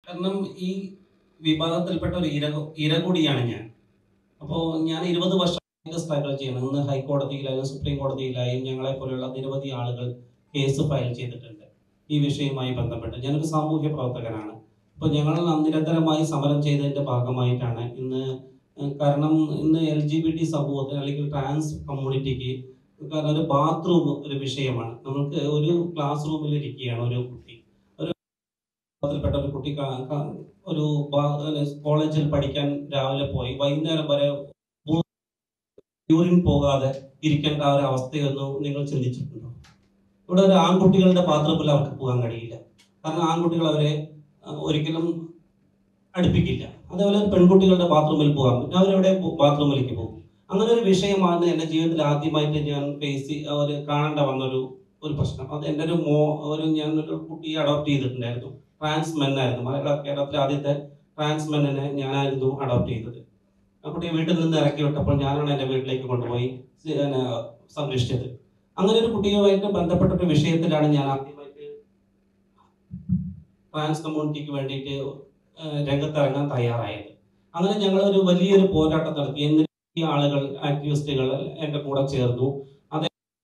കാരണം ഈ വിഭാഗത്തിൽപ്പെട്ട ഒരു ഇര ഇര കൂടിയാണ് ഞാൻ അപ്പോൾ ഞാൻ ഇരുപത് വർഷം സ്ട്രഗിൾ ചെയ്യണം ഇന്ന് ഹൈക്കോടതിയിലായാലും സുപ്രീം കോടതിയിലായും ഞങ്ങളെ പോലെയുള്ള നിരവധി ആളുകൾ കേസ് ഫയൽ ചെയ്തിട്ടുണ്ട് ഈ വിഷയവുമായി ബന്ധപ്പെട്ട് ഞാനൊരു സാമൂഹ്യ പ്രവർത്തകനാണ് അപ്പോൾ ഞങ്ങൾ നിരന്തരമായി സമരം ചെയ്തതിൻ്റെ ഭാഗമായിട്ടാണ് ഇന്ന് ഏഹ് കാരണം ഇന്ന് എൽ ജി ബി ടി സമൂഹത്തിന് അല്ലെങ്കിൽ ട്രാൻസ് കമ്മ്യൂണിറ്റിക്ക് കാരണം ഒരു ബാത്റൂം ഒരു വിഷയമാണ് നമുക്ക് ഒരു ക്ലാസ് റൂമിൽ ഇരിക്കുകയാണ് ഒരു കുട്ടി ഒരു വിഭാഗത്തിൽപ്പെട്ട ഒരു കുട്ടി കാ- കാ- ഒരു ബാ- അല്ല, കോളേജിൽ പഠിക്കാൻ രാവിലെ പോയി വൈകുന്നേരം വരെ യൂറിൻ പോകാതെ ഇരിക്കേണ്ട ആ ഒരു അവസ്ഥയൊന്നും നിങ്ങൾ ചിന്തിച്ചിട്ടുണ്ടോ ഇവിടെ ഒരു ആൺകുട്ടികളുടെ ബാത്റൂമിൽ അവർക്ക് പോകാൻ കഴിയില്ല കാരണം ആൺകുട്ടികൾ അവരെ ആ, ഒരിക്കലും അടുപ്പിക്കില്ല അതേപോലെ പെൺകുട്ടികളുടെ ബാത്റൂമിൽ പോകാൻ പറ്റും അവരെവിടെ ബാത്റൂമിലേക്ക് പോകും അങ്ങനെ ഒരു വിഷയമാണ് എൻ്റെ ജീവിതത്തിൽ ആദ്യമായിട്ട് ഞാൻ ഫേസ് ഒരു കാണേണ്ട വന്നൊരു ഒരു പ്രശ്നം അത് എൻ്റെ ഒരു മോ ഒരു ഞാൻ ഒരു കുട്ടിയെ അഡോപ്റ്റ് ചെയ്തിട്ടുണ്ടായിരുന്നു ട്രാൻസ് മെൻ ആയിരുന്നു മലയാള കേരളത്തിലെ ആദ്യത്തെ ട്രാൻസ് മെന്നിനെ ഞാനായിരുന്നു അഡോപ്റ്റ് ചെയ്തത് ആ കുട്ടിയെ വീട്ടിൽ നിന്ന് ഇറക്കി വിട്ടപ്പോൾ ഞാനാണ് എൻ്റെ വീട്ടിലേക്ക് കൊണ്ടുപോയി സി- പിന്നെ സംരക്ഷിച്ചത് അങ്ങനെ ഒരു കുട്ടിയുമായിട്ട് ബന്ധപ്പെട്ട ഒരു വിഷയത്തിലാണ് ഞാൻ ആദ്യമായിട്ട് ട്രാൻസ് കമ്മ്യൂണിറ്റിക്ക് വേണ്ടിയിട്ട് ഏഹ് രംഗത്തിറങ്ങാൻ തയ്യാറായത് അങ്ങനെ ഞങ്ങൾ ഒരു വലിയൊരു പോരാട്ടം നടത്തി എന്നിട്ട് ഈ ആളുകൾ ആക്ടിവിസ്റ്റുകൾ എൻ്റെ കൂടെ ചേർന്നു അതേ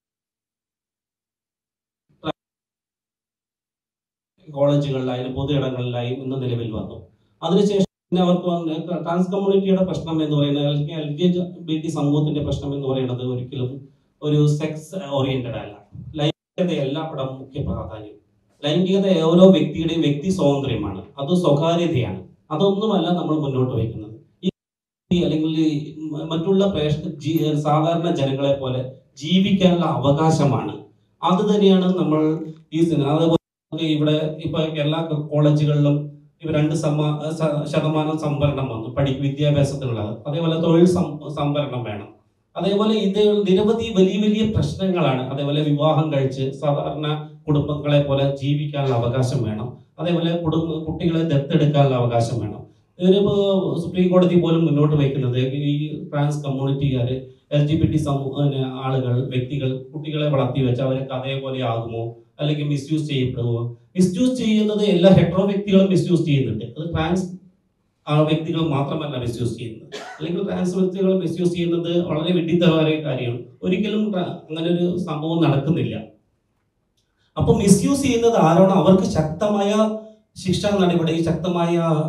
കോളേജുകളിലായാലും പൊതു ഇടങ്ങളിലായും ഇന്ന് നിലവിൽ വന്നു അതിനുശേഷം പിന്നെ അവർക്ക് വന്ന് ട്രാൻസ് കമ്മ്യൂണിറ്റിയുടെ പ്രശ്നം എന്ന് പറയുന്നത് അല്ലെങ്കിൽ എൽ ജി ബി ടി സമൂഹത്തിന്റെ പ്രശ്നം എന്ന് പറയുന്നത് ഒരിക്കലും ഒരു സെക്സ് ഓറിയന്റഡ് അല്ല ലൈംഗികതയല്ല അവിടെ മുഖ്യ പ്രാധാന്യം ലൈംഗികത ഓരോ വ്യക്തിയുടെയും വ്യക്തി സ്വാതന്ത്ര്യമാണ് അത് സ്വകാര്യതയാണ് അതൊന്നുമല്ല നമ്മൾ മുന്നോട്ട് വയ്ക്കുന്നത് ഈ അല്ലെങ്കിൽ ഈ മ- മറ്റുള്ള പ്രേക്ഷ ജീ- സാധാരണ ജനങ്ങളെ പോലെ ജീവിക്കാനുള്ള അവകാശമാണ് അത് തന്നെയാണ് നമ്മൾ ഈ സിനിമ അതുപോലെ നമുക്ക് ഇവിടെ ഇപ്പൊ എല്ലാ കോളേജുകളിലും ഇപ്പൊ രണ്ട് സമ്മ സ- ശതമാനം സംവരണം വന്നു പഠി വിദ്യാഭ്യാസത്തിനുള്ളത് അതേപോലെ തൊഴിൽ സം- സംവരണം വേണം അതേപോലെ ഇത് നിരവധി വലിയ വലിയ പ്രശ്നങ്ങളാണ് അതേപോലെ വിവാഹം കഴിച്ച് സാധാരണ കുടുംബങ്ങളെ പോലെ ജീവിക്കാനുള്ള അവകാശം വേണം അതേപോലെ കുടുംബ കുട്ടികളെ ദത്തെടുക്കാനുള്ള അവകാശം വേണം ഇതിനിപ്പോ സുപ്രീം കോടതി പോലും മുന്നോട്ട് വയ്ക്കുന്നത് ഈ ട്രാൻസ് കമ്മ്യൂണിറ്റിക്കാർ എൽ ജി ബി ടി സമൂഹ ആളുകൾ വ്യക്തികൾ കുട്ടികളെ വളർത്തി വെച്ച് അവരൊക്കെ അതേപോലെ ആകുമോ അല്ലെങ്കിൽ മിസ്യൂസ് ചെയ്യപ്പെടുമോ മിസ്യൂസ് ചെയ്യുന്നത് എല്ലാ ഹെട്രോ വ്യക്തികളും മിസ്യൂസ് ചെയ്യുന്നുണ്ട് അത് ട്രാൻസ് ആ വ്യക്തികൾ മാത്രമല്ല മിസ്യൂസ് ചെയ്യുന്നത് അല്ലെങ്കിൽ ട്രാൻസ് വ്യക്തികൾ മിസ്യൂസ് ചെയ്യുന്നത് വളരെ വിഡിത്തരമായ കാര്യമാണ് ഒരിക്കലും ട്രാ- അങ്ങനെ ഒരു സംഭവം നടക്കുന്നില്ല അപ്പൊ മിസ്യൂസ് ചെയ്യുന്നത് ആരാണോ അവർക്ക് ശക്തമായ ശിക്ഷാ നടപടി ശക്തമായ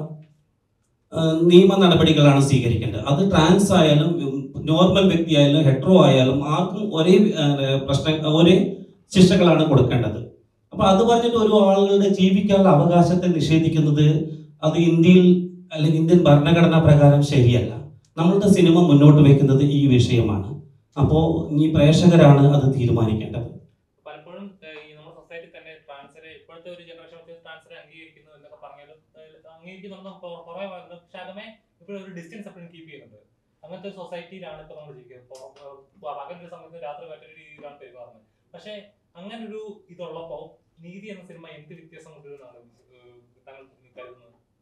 ആ, നിയമ നടപടികളാണ് സ്വീകരിക്കേണ്ടത് അത് ട്രാൻസ് ആയാലും നോർമൽ വ്യക്തി ആയാലും ഹെട്രോ ആയാലും ആർക്കും ഒരേ ആ, പ്രശ്ന ഒരേ ശിക്ഷകളാണ് കൊടുക്കേണ്ടത് അപ്പൊ അത് പറഞ്ഞിട്ട് ഒരു ആളുകളുടെ ജീവിക്കാനുള്ള അവകാശത്തെ നിഷേധിക്കുന്നത് അത് ഇന്ത്യയിൽ അല്ലെങ്കിൽ ഇന്ത്യൻ ഭരണഘടനാ പ്രകാരം ശരിയല്ല നമ്മളുടെ സിനിമ മുന്നോട്ട് വെക്കുന്നത് ഈ വിഷയമാണ് അപ്പോൾ ഈ പ്രേക്ഷകരാണ് അത് തീരുമാനിക്കേണ്ടത് പലപ്പോഴും ഏഹ്, ഈ നമ്മുടെ സൊസൈറ്റി തന്നെ ട്രാൻസിനെ ഇപ്പോഴത്തെ ഒരു ജനറേഷൻ ട്രാൻസിനെ അംഗീകരിക്കുന്നു എന്നൊക്കെ പറഞ്ഞാലും ഏഹ്, അംഗീകരിക്കുന്നുണ്ട് കൊ- കുറേ ഭാഗത്ത് പക്ഷെ അതമേ ഇപ്പോഴും ഒരു ഡിസ്റ്റൻസ് എപ്പോഴും കീപ്പ് ചെയ്യുന്നുണ്ട് അങ്ങനത്തെ ഒരു സൊസൈറ്റിയിലാണ് ഇപ്പോൾ നമ്മൾ ജീവിക്കുന്നത് ഇപ്പോൾ പകലൊരു സമയത്ത് രാത്രി മറ്റൊരു രീതിയിലാണ് പെരുമാറുന്നത് പക്ഷേ അങ്ങനെ ഒരു ഇതുള്ളപ്പോൾ നീതി എന്ന സിനിമ എന്ത് വ്യത്യാസം കൊണ്ടുവരുന്നതാണ് ഏഹ്, താങ്കൾ കരുതുന്നത്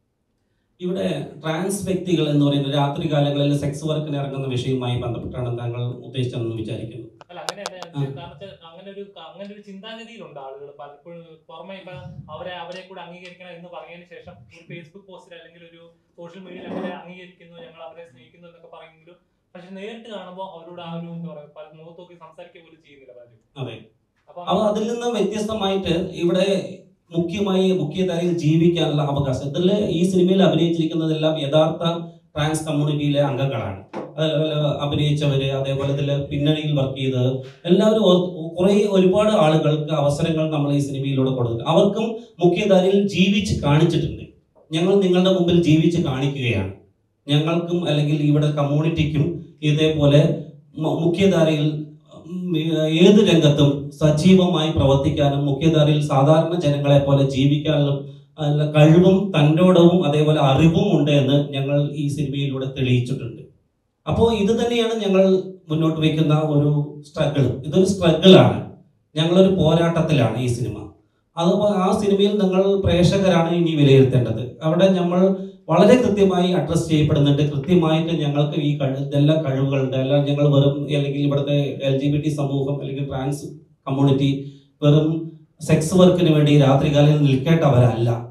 ഇവിടെ ട്രാൻസ് വ്യക്തികൾ എന്ന് പറയുന്നത് രാത്രി കാലങ്ങളിൽ സെക്സ് വർക്കിന് ഇറങ്ങുന്ന വിഷയവുമായി ബന്ധപ്പെട്ടാണ് താങ്കൾ ഉദ്ദേശിച്ചതെന്ന് വിചാരിക്കുന്നു അല്ല അങ്ങനെയല്ല ഞാൻ ആ. ഉദ്ദേശിച്ചത്. കാരണം വെച്ചാൽ അങ്ങനെ ഒരു അങ്ങനെ ഒരു ചിന്താഗതിയിലുണ്ട് ആളുകൾ പലപ്പോഴും പുറമെ ഇപ്പൊ അവരെ അവരെ കൂടെ അംഗീകരിക്കണം എന്ന് പറഞ്ഞതിന് ശേഷം ഒരു ഫേസ്ബുക്ക് പോസ്റ്റിൽ അല്ലെങ്കിൽ ഒരു സോഷ്യൽ മീഡിയയിൽ അവരെ അംഗീകരിക്കുന്നു ഞങ്ങൾ അവരെ സ്നേഹിക്കുന്നു എന്നൊക്കെ പറയുമെങ്കിലും പക്ഷെ നേരിട്ട് കാണുമ്പോൾ അവരോട് ആ ഒരു എന്താ പറയാ പല മുഖത്ത് നോക്കി സംസാരിക്കുക പോലും ചെയ്യുന്നില്ല പലരും അതെ അപ്പൊ അപ്പൊ അതിൽ നിന്ന് വ്യത്യസ്തമായിട്ട് ഇവിടെ മുഖ്യമായി മുഖ്യധാരയിൽ ജീവിക്കാനുള്ള അവകാശം ഇതിൽ ഈ സിനിമയിൽ അഭിനയിച്ചിരിക്കുന്നതെല്ലാം യഥാർത്ഥ ട്രാൻസ് കമ്മ്യൂണിറ്റിയിലെ അംഗങ്ങളാണ് അതേപോലെ അഭിനയിച്ചവര് അതേപോലെ ഇതിൽ പിന്നണിയിൽ വർക്ക് ചെയ്തത് എല്ലാവരും ഓർ- കുറേ ഒരുപാട് ആളുകൾക്ക് അവസരങ്ങൾ നമ്മൾ ഈ സിനിമയിലൂടെ കൊടുത്തിട്ടുണ്ട് അവർക്കും മുഖ്യധാരയിൽ ജീവിച്ച് കാണിച്ചിട്ടുണ്ട് ഞങ്ങൾ നിങ്ങളുടെ മുമ്പിൽ ജീവിച്ച് കാണിക്കുകയാണ് ഞങ്ങൾക്കും അല്ലെങ്കിൽ ഇവിടെ കമ്മ്യൂണിറ്റിക്കും ഇതേപോലെ മു- മുഖ്യധാരയിൽ ഉം, ഏത് രംഗത്തും സജീവമായി പ്രവർത്തിക്കാനും മുഖ്യധാരയിൽ സാധാരണ ജനങ്ങളെ പോലെ ജീവിക്കാനും അല്ല കഴിവും തൻ്റോടവും അതേപോലെ അറിവും ഉണ്ട് എന്ന് ഞങ്ങൾ ഈ സിനിമയിലൂടെ തെളിയിച്ചിട്ടുണ്ട് അപ്പോൾ ഇത് തന്നെയാണ് ഞങ്ങൾ മുന്നോട്ട് വയ്ക്കുന്ന ഒരു സ്ട്രഗിൾ ഇതൊരു സ്ട്രഗിളാണ് ഞങ്ങളൊരു പോരാട്ടത്തിലാണ് ഈ സിനിമ അതുപോലെ ആ സിനിമയിൽ നിങ്ങൾ പ്രേക്ഷകരാണ് ഇനി വിലയിരുത്തേണ്ടത് അവിടെ നമ്മൾ വളരെ കൃത്യമായി അഡ്രസ് ചെയ്യപ്പെടുന്നുണ്ട് കൃത്യമായിട്ട് ഞങ്ങൾക്ക് ഈ കഴിവ് ഇതെല്ലാം കഴിവുകളുണ്ട് എല്ലാം ഞങ്ങൾ വെറും അല്ലെങ്കിൽ ഇവിടുത്തെ എൽ ജി ബി ടി സമൂഹം അല്ലെങ്കിൽ ട്രാൻസ് കമ്മ്യൂണിറ്റി വെറും സെക്സ് വർക്കിന് വേണ്ടി രാത്രികാലം നിൽക്കേണ്ടവരല്ല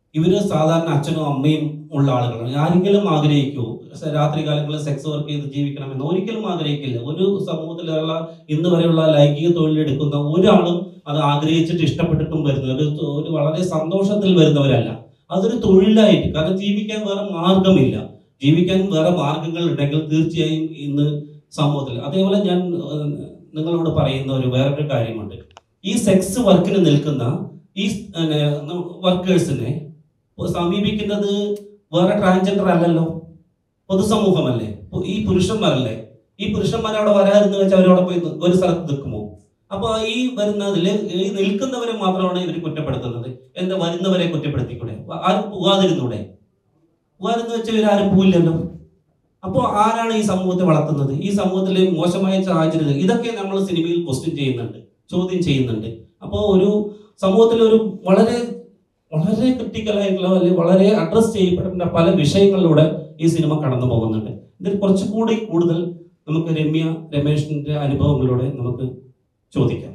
ഇവര് സാധാരണ അച്ഛനും അമ്മയും ഉള്ള ആളുകളാണ് ആരെങ്കിലും ആഗ്രഹിക്കൂ സ- രാത്രി കാലങ്ങളിൽ സെക്സ് വർക്ക് ചെയ്ത് ജീവിക്കണമെന്ന് ഒരിക്കലും ആഗ്രഹിക്കില്ല ഒരു സമൂഹത്തിലുള്ള ഇന്ന് വരെയുള്ള ലൈംഗിക തൊഴിലെടുക്കുന്ന ഒരാളും അത് ആഗ്രഹിച്ചിട്ട് ഇഷ്ടപ്പെട്ടിട്ടും വരുന്ന ഒരു ഒരു വളരെ സന്തോഷത്തിൽ വരുന്നവരല്ല അതൊരു തൊഴിലായിട്ട് കാരണം ജീവിക്കാൻ വേറെ മാർഗമില്ല ജീവിക്കാൻ വേറെ മാർഗങ്ങൾ ഉണ്ടെങ്കിൽ തീർച്ചയായും ഇന്ന് സമൂഹത്തിൽ അതേപോലെ ഞാൻ ഏഹ്, നിങ്ങളോട് പറയുന്ന ഒരു വേറൊരു കാര്യമുണ്ട് ഈ സെക്സ് വർക്കിന് നിൽക്കുന്ന ഈ വർക്കേഴ്സിനെ സമീപിക്കുന്നത് വേറെ ട്രാൻസ്ജെൻഡർ അല്ലല്ലോ പൊതുസമൂഹമല്ലേ പൊ- ഈ പുരുഷന്മാരല്ലേ ഈ പുരുഷന്മാർ അവിടെ വരാതിരുന്ന് വെച്ചാൽ അവരവിടെ പോയി നി- ഒരു സ്ഥലത്ത് നിൽക്കുമോ അപ്പൊ ഈ വരുന്നതില് ഈ നിൽക്കുന്നവരെ മാത്രമാണ് ഇവർ കുറ്റപ്പെടുത്തുന്നത് എന്താ വരുന്നവരെ കുറ്റപ്പെടുത്തിക്കൂടെ വ- ആരും പോകാതിരുന്നൂടെ പോകാതിരുന്ന് വെച്ചാൽ ഇവരാരും പോയില്ലല്ലോ അപ്പോൾ ആരാണ് ഈ സമൂഹത്തെ വളർത്തുന്നത് ഈ സമൂഹത്തിലെ മോശമായ സാഹചര്യങ്ങൾ ഇതൊക്കെ നമ്മൾ സിനിമയിൽ ക്വസ്റ്റ്യൻ ചെയ്യുന്നുണ്ട് ചോദ്യം ചെയ്യുന്നുണ്ട് അപ്പോൾ ഒരു സമൂഹത്തിൽ ഒരു വളരെ വളരെ ക്രിട്ടിക്കൽ ആയിട്ടുള്ള അല്ലെങ്കിൽ വളരെ അഡ്രസ് ചെയ്യപ്പെടേണ്ട പല വിഷയങ്ങളിലൂടെ ഈ സിനിമ കടന്നു പോകുന്നുണ്ട് ഇതിൽ കുറച്ചുകൂടി കൂടുതൽ നമുക്ക് രമ്യ രമേഷിന്റെ അനുഭവങ്ങളിലൂടെ നമുക്ക് ചോദിക്കാം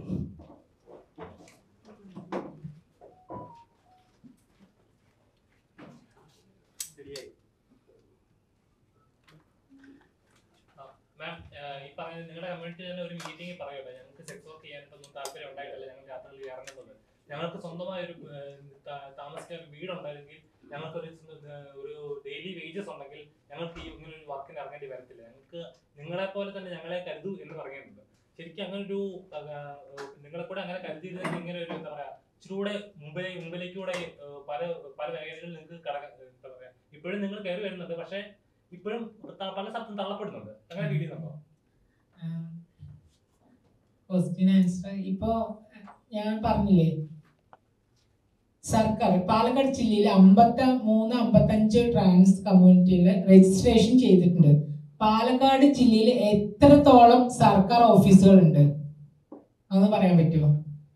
മാം ഈ പറഞ്ഞ നിങ്ങളുടെ കമ്മ്യൂണിറ്റി തന്നെ ഒരു മീറ്റിംഗ് പറയുമല്ലോ ഞങ്ങൾക്ക് സെക്സ് വർക്ക് ചെയ്യാനൊന്നും താല്പര്യം ഉണ്ടായിട്ടല്ല ഞങ്ങൾ യാത്രകൾ ഇറങ്ങുന്നത് ഞങ്ങൾക്ക് സ്വന്തമായ ഒരു ഏഹ്, താ- താമസിക്കാൻ ഒരു വീടുണ്ടായിരുന്നെങ്കിൽ ഞങ്ങൾക്ക് ഒരു ഒരു ഡെയിലി വേജസ് ഉണ്ടെങ്കിൽ ഞങ്ങൾക്ക് ഈ ഇങ്ങനെ ഒരു വർക്കിന് ഇറങ്ങേണ്ടി വരത്തില്ല ഞങ്ങൾക്ക് നിങ്ങളെ പോലെ തന്നെ ഞങ്ങളെ കരുതൂ എന്ന് പറയുന്നുണ്ട് ശരിക്കും അങ്ങനെ ഒരു നിങ്ങളെ കൂടെ അങ്ങനെ കരുതിയിരുന്നെങ്കിൽ ഇങ്ങനെ ഒരു എന്താ പറയാ ഇച്ചിരൂടെ മുമ്പിലെ മുമ്പിലേക്കൂടെ ഏഹ്, പല പല മേഖലകളിൽ നിങ്ങൾക്ക് കടക്കാൻ എന്താ പറയാ ഇപ്പോഴും നിങ്ങൾ കയറി വരുന്നുണ്ട് പക്ഷേ ഇപ്പോഴും ത- പല സ്ഥലത്തും തള്ളപ്പെടുന്നുണ്ട് അങ്ങനെ ഫീൽ ചെയ്യുന്നുണ്ടോ ക്വസ്റ്റ്യൻ ആൻസർ ഇപ്പോ ഞാൻ പറഞ്ഞില്ലേ സർക്കാർ പാലക്കാട് ജില്ലയിൽ അമ്പത്തി മൂന്ന് അമ്പത്തഞ്ച് ട്രാൻസ് കമ്മ്യൂണിറ്റിയിൽ രജിസ്ട്രേഷൻ ചെയ്തിട്ടുണ്ട് പാലക്കാട് ജില്ലയിൽ എത്രത്തോളം സർക്കാർ ഓഫീസുകളുണ്ട് അതൊന്ന് പറയാൻ പറ്റുമോ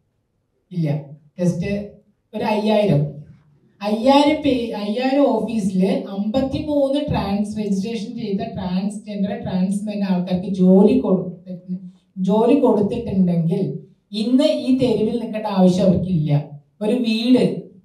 ഇല്ല ജസ്റ്റ് ഒരു അയ്യായിരം അയ്യായിരം പേ അയ്യായിരം ഓഫീസിൽ അമ്പത്തി മൂന്ന് ട്രാൻസ് രജിസ്ട്രേഷൻ ചെയ്ത ട്രാൻസ്ജെൻഡർ ട്രാൻസ്മെൻ ആൾക്കാർക്ക് ജോലി കൊടുത്തിട്ട് ജോലി കൊടുത്തിട്ടുണ്ടെങ്കിൽ ഇന്ന് ഈ തെരുവിൽ നിൽക്കേണ്ട ആവശ്യം അവർക്കില്ല ഒരു വീട്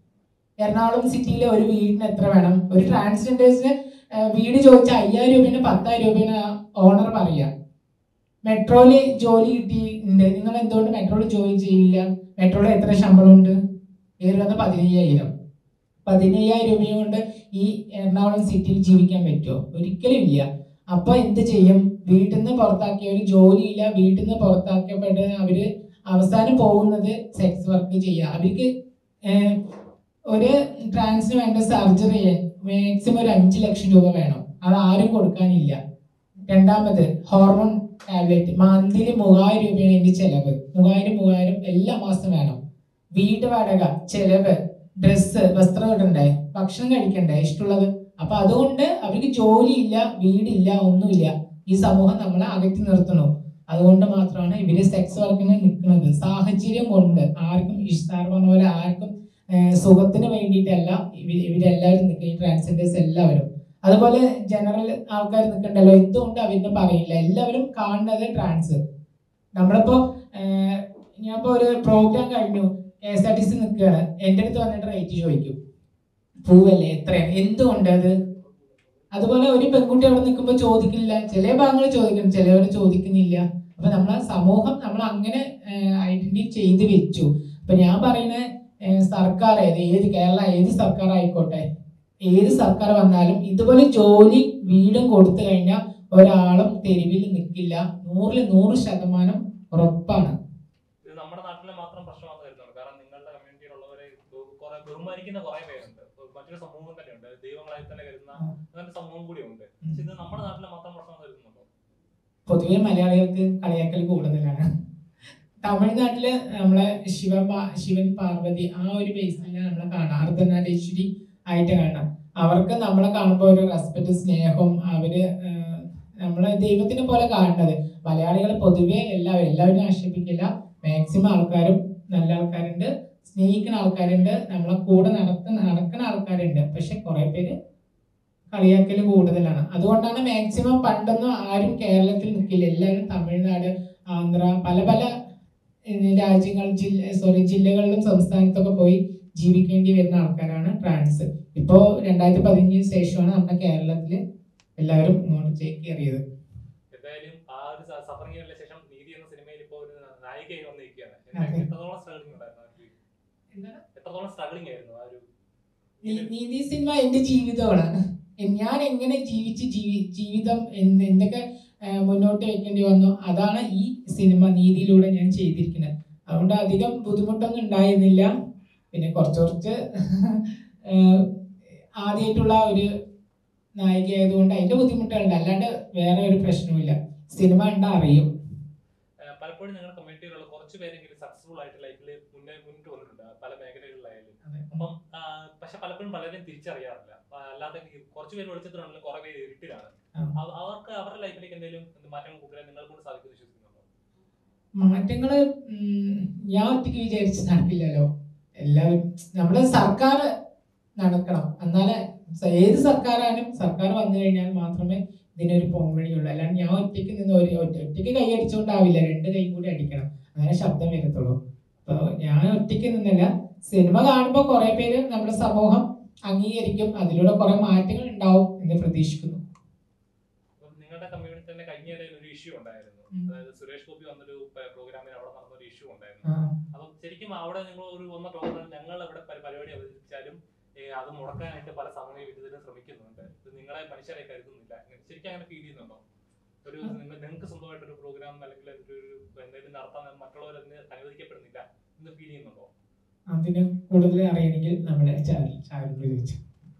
എറണാകുളം സിറ്റിയിലെ ഒരു വീടിന് എത്ര വേണം ഒരു ട്രാൻസ്ജെൻഡേഴ്സിന് വീട് ചോദിച്ചാൽ അയ്യായിരം രൂപേന് പത്തായിരം രൂപേന് ഓണർ പറയാ മെട്രോയില് ജോലി കിട്ടിയിട്ടുണ്ട് നിങ്ങൾ എന്തുകൊണ്ട് മെട്രോയിൽ ജോലി ചെയ്യില്ല മെട്രോയിൽ എത്ര ശമ്പളം ഉണ്ട് ഏറി വന്ന പതിനയ്യായിരം പതിനയ്യായിരം രൂപയും കൊണ്ട് ഈ എറണാകുളം സിറ്റിയിൽ ജീവിക്കാൻ പറ്റുമോ ഒരിക്കലും ഇല്ല അപ്പൊ എന്ത് ചെയ്യും വീട്ടിൽ നിന്ന് പുറത്താക്കിയവർ ജോലിയില്ല വീട്ടിൽ നിന്ന് പുറത്താക്കപ്പെട്ട് അവര് അവസാനം പോകുന്നത് സെക്സ് വർക്ക് ചെയ്യുക അവർക്ക് ഏഹ്, ഒരു ട്രാൻസിന് വേണ്ട സർജറി മാക്സിമം ഒരു അഞ്ച് ലക്ഷം രൂപ വേണം അത് ആരും കൊടുക്കാനില്ല രണ്ടാമത് ഹോർമോൺ ടാബ്ലറ്റ് മന്ത്ലി മൂവായിരം രൂപയാണ് ഇതിന്റെ ചെലവ് മൂവായിരം മൂവായിരം എല്ലാ മാസം വേണം വീട് വാടക ചെലവ് ഡ്രസ്സ് വസ്ത്രം ഇടണ്ടേ ഭക്ഷണം കഴിക്കണ്ടേ ഇഷ്ടമുള്ളത് അപ്പൊ അതുകൊണ്ട് അവർക്ക് ജോലിയില്ല വീടില്ല ഒന്നുമില്ല ഈ സമൂഹം നമ്മളെ അകറ്റി നിർത്തണു അതുകൊണ്ട് മാത്രമാണ് ഇവര് സെക്സ് വർക്കിന് നിൽക്കുന്നത് സാഹചര്യം കൊണ്ട് ആർക്കും ഇഷ്ടാർ പറഞ്ഞ പോലെ ആർക്കും ഏഹ്, സുഖത്തിന് വേണ്ടിയിട്ടല്ല ഇവര് ഇവരെല്ലാവരും നിൽക്കുക ഈ ട്രാൻസ്ജെൻഡേഴ്സ് എല്ലാവരും അതുപോലെ ജനറൽ ആൾക്കാർ നിൽക്കണ്ടല്ലോ എന്തുകൊണ്ട് അവരിനെ പറയില്ല എല്ലാവരും കാണുന്നത് ട്രാൻസ് നമ്മളിപ്പോ ഏഹ്, ഞാനിപ്പോ ഒരു പ്രോഗ്രാം കഴിഞ്ഞു K S R T C നിൽക്കുകയാണ് എൻ്റെ അടുത്ത് വന്നിട്ട് റേറ്റ് ചോദിക്കും പൂവല്ലേ എത്രയാണ് എന്തുകൊണ്ട് അത് അതുപോലെ ഒരു പെൺകുട്ടി അവിടെ നിൽക്കുമ്പോൾ ചോദിക്കില്ല ചില ഭാഗങ്ങൾ ചോദിക്കണം ചിലവർ ചോദിക്കുന്നില്ല അപ്പൊ നമ്മളെ സമൂഹം നമ്മൾ അങ്ങനെ ഐഡന്റിഫൈ ചെയ്ത് വെച്ചു അപ്പൊ ഞാൻ പറയുന്ന ഏഹ്, സർക്കാർ ഏത് ഏത് കേരള ഏത് സർക്കാർ ആയിക്കോട്ടെ ഏത് സർക്കാർ വന്നാലും ഇതുപോലെ ജോലി വീടും കൊടുത്തു കഴിഞ്ഞാൽ ഒരാളും തെരുവിൽ നിൽക്കില്ല നൂറിൽ നൂറ് ശതമാനം ഉറപ്പാണ് ഇത് നമ്മുടെ നാട്ടിലെ മാത്രം പ്രശ്നമാണ് വരുന്നത് കാരണം നിങ്ങളുടെ കമ്മ്യൂണിറ്റിയിലുള്ളവരെ കുറെ ബഹുമാനിക്കുന്ന കുറെ പേരുണ്ട് മറ്റൊരു സമൂഹം തന്നെയുണ്ട് ദൈവങ്ങളായി തന്നെ കരുതുന്ന അങ്ങനത്തെ സമൂഹം കൂടി ഉണ്ട് പക്ഷെ ഇത് നമ്മുടെ നാട്ടിലെ മാത്രം പ്രശ്നം വരുന്നുണ്ടോ പൊതുവെ മലയാളികൾക്ക് കളിയാക്കൽ കൂടുതലാണ് തമിഴ്നാട്ടില് നമ്മളെ ശിവ ശിവൻ പാർവതി ആ ഒരു ബേസിൽ നമ്മളെ കാണാം അർദ്ധനാരീശ്വരി ആയിട്ട് കാണാം അവർക്ക് നമ്മളെ കാണുമ്പോൾ ഒരു റെസ്പെക്ട് സ്നേഹവും അവര് ആഹ്, നമ്മളെ ദൈവത്തിനെ പോലെ കാണുന്നത് മലയാളികൾ പൊതുവെ എല്ലാവരും എല്ലാവരും ആക്ഷേപിക്കില്ല മാക്സിമം ആൾക്കാരും നല്ല ആൾക്കാരുണ്ട് സ്നേഹിക്കുന്ന ആൾക്കാരുണ്ട് നമ്മളെ കൂടെ നടക്കുന്ന നടക്കുന്ന ആൾക്കാരുണ്ട് പക്ഷെ കുറെ പേര് കളിയാക്കൽ കൂടുതലാണ് അതുകൊണ്ടാണ് മാക്സിമം പണ്ടൊന്നും ആരും കേരളത്തിൽ നിൽക്കില്ല എല്ലാവരും തമിഴ്നാട് ആന്ധ്ര പല പല ഏഹ്, രാജ്യങ്ങൾ ജില്ല സോറി ജില്ലകളിലും സംസ്ഥാനത്തൊക്കെ പോയി ജീവിക്കേണ്ടി വരുന്ന ആൾക്കാരാണ് ട്രാൻസ് ഇപ്പോൾ രണ്ടായിരത്തി പതിനഞ്ചിന് ശേഷമാണ് നമ്മുടെ കേരളത്തിൽ എല്ലാവരും ഇങ്ങോട്ട് ചേക്കേറിയത് എന്തായാലും ആ ഒരു സഫറിങ്ങിന് ശേഷം നീതി എന്ന സിനിമയിൽ ഇപ്പോൾ ഒരു നായികയായി വന്നിരിക്കുകയാണ് അതെ. എത്രത്തോളം സ്ട്രഗിളിംഗ് ഉണ്ടായിരുന്നു ആ ഒരു- എത്രത്തോളം സ്ട്രഗിളിംഗ് ആയിരുന്നു ആ ഒരു നീ- നീതി സിനിമ എന്റെ ജീവിതമാണ് എ- ഞാൻ എങ്ങനെ ജീവിച്ച് ജീവി ജീവിതം എന്ത് എന്തൊക്കെ ആ, മുന്നോട്ട് വെക്കേണ്ടി വന്നു അതാണ് ഈ സിനിമ നീതിയിലൂടെ ഞാൻ ചെയ്തിരിക്കുന്നത് അതുകൊണ്ട് അധികം ബുദ്ധിമുട്ടൊന്നും ഉണ്ടായിരുന്നില്ല പിന്നെ കുറച്ച് കുറച്ച് ആദ്യമായിട്ടുള്ള ഒരു നായിക ആയതുകൊണ്ട് അതിന്റെ ബുദ്ധിമുട്ടുണ്ട് അല്ലാണ്ട് വേറെ ഒരു പ്രശ്നവുമില്ല സിനിമ കണ്ടാ അറിയും ഏഹ് പലപ്പോഴും ഞങ്ങളുടെ കമ്മ്യൂണിറ്റിയിലുള്ള കുറച്ച് പേരെങ്കിലും സക്സസ്ഫുൾ ആയിട്ട് ലൈഫിൽ മുന്നേ മുന്നിട്ട് വന്നിട്ടുണ്ട് പല മേഖലകളിലായാലും അപ്പം ആ, പക്ഷെ പലപ്പോഴും പലരും തിരിച്ചറിയാറില്ല ആ, അല്ലാതെ ഈ കുറച്ച് പേര് വെളിച്ചത്തിലാണെങ്കിലും കുറെ പേര് ഇരുട്ടിലാണ് ആ. അവ- അവർക്ക് അവരുടെ ലൈഫിലേക്ക് എന്തെങ്കിലും മാറ്റങ്ങൾ കൊണ്ടുവരാൻ നിങ്ങളെ കൊണ്ട് സാധിക്കുമെന്ന് വിശ്വസിക്കുന്നുണ്ടോ മാറ്റങ്ങള് ഉം, ഞാൻ ഒറ്റയ്ക്ക് വിചാരിച്ച് നടക്കില്ലല്ലോ എല്ലാവരും നമ്മുടെ സർക്കാർ നടക്കണം എന്നാലേ സ- ഏത് സർക്കാരായാലും സർക്കാർ വന്നു കഴിഞ്ഞാൽ മാത്രമേ ഇതിനൊരു പോംവഴിയുള്ളൂ അല്ലാണ്ട് ഞാൻ ഒറ്റയ്ക്ക് നിന്ന് ഒരു ഒറ്റ- ഒറ്റയ്ക്ക് കൈ അടിച്ചുകൊണ്ടാവില്ല രണ്ട് കൈ കൂടി അടിക്കണം അങ്ങനെ ശബ്ദം വരത്തുള്ളൂ അപ്പോൾ ഞാൻ ഒറ്റയ്ക്ക് നിന്നല്ല സിനിമ കാണുമ്പോൾ കുറെ പേര് നമ്മുടെ സമൂഹം അംഗീകരിക്കും അതിലൂടെ കുറെ മാറ്റങ്ങൾ ഉണ്ടാവും എന്ന് പ്രതീക്ഷിക്കുന്നു അപ്പം നിങ്ങളുടെ കമ്മ്യൂണിറ്റി തന്നെ കഴിഞ്ഞ ഇടയിൽ ഒരു ഇഷ്യൂ ഉണ്ടായിരുന്നു ഉം. അതായത് സുരേഷ് ഗോപി വന്നൊരു പ്രോഗ്രാമിൽ അവിടെ നടന്നൊരു ഇഷ്യൂ ഉണ്ടായിരുന്നു ആ, അപ്പം ശരിക്കും അവിടെ നിങ്ങൾ ഒരു വന്ന പ്രോഗ്രാം ഞങ്ങൾ അവിടെ പരി- പരിപാടി അവതരിപ്പിച്ചാലും ഏ, അത് മുടക്കാനായിട്ട് പല സാമൂഹിക വിരുദ്ധരും ശ്രമിക്കുന്നുണ്ട് ഇത് നിങ്ങളെ മനുഷ്യരെ കരുതുന്നില്ല ഇങ്ങനെ ശരിക്കും അങ്ങനെ ഫീൽ ചെയ്യുന്നുണ്ടോ ഒരു നിങ്ങൾ നിങ്ങൾക്ക് സ്വന്തമായിട്ട് ഒരു പ്രോഗ്രാം അല്ലെങ്കിൽ ഒരു ഒരു എന്തെങ്കിലും നടത്താൻ മറ്റുള്ളവരതിന് അനുവദിക്കപ്പെടുന്നില്ല എന്ന് ഫീൽ ചെയ്യുന്നുണ്ടോ അതിന് കൂടുതൽ അറിയണമെങ്കിൽ നമ്മുടെ ചാനൽ ചാനൽ ചോദിച്ചു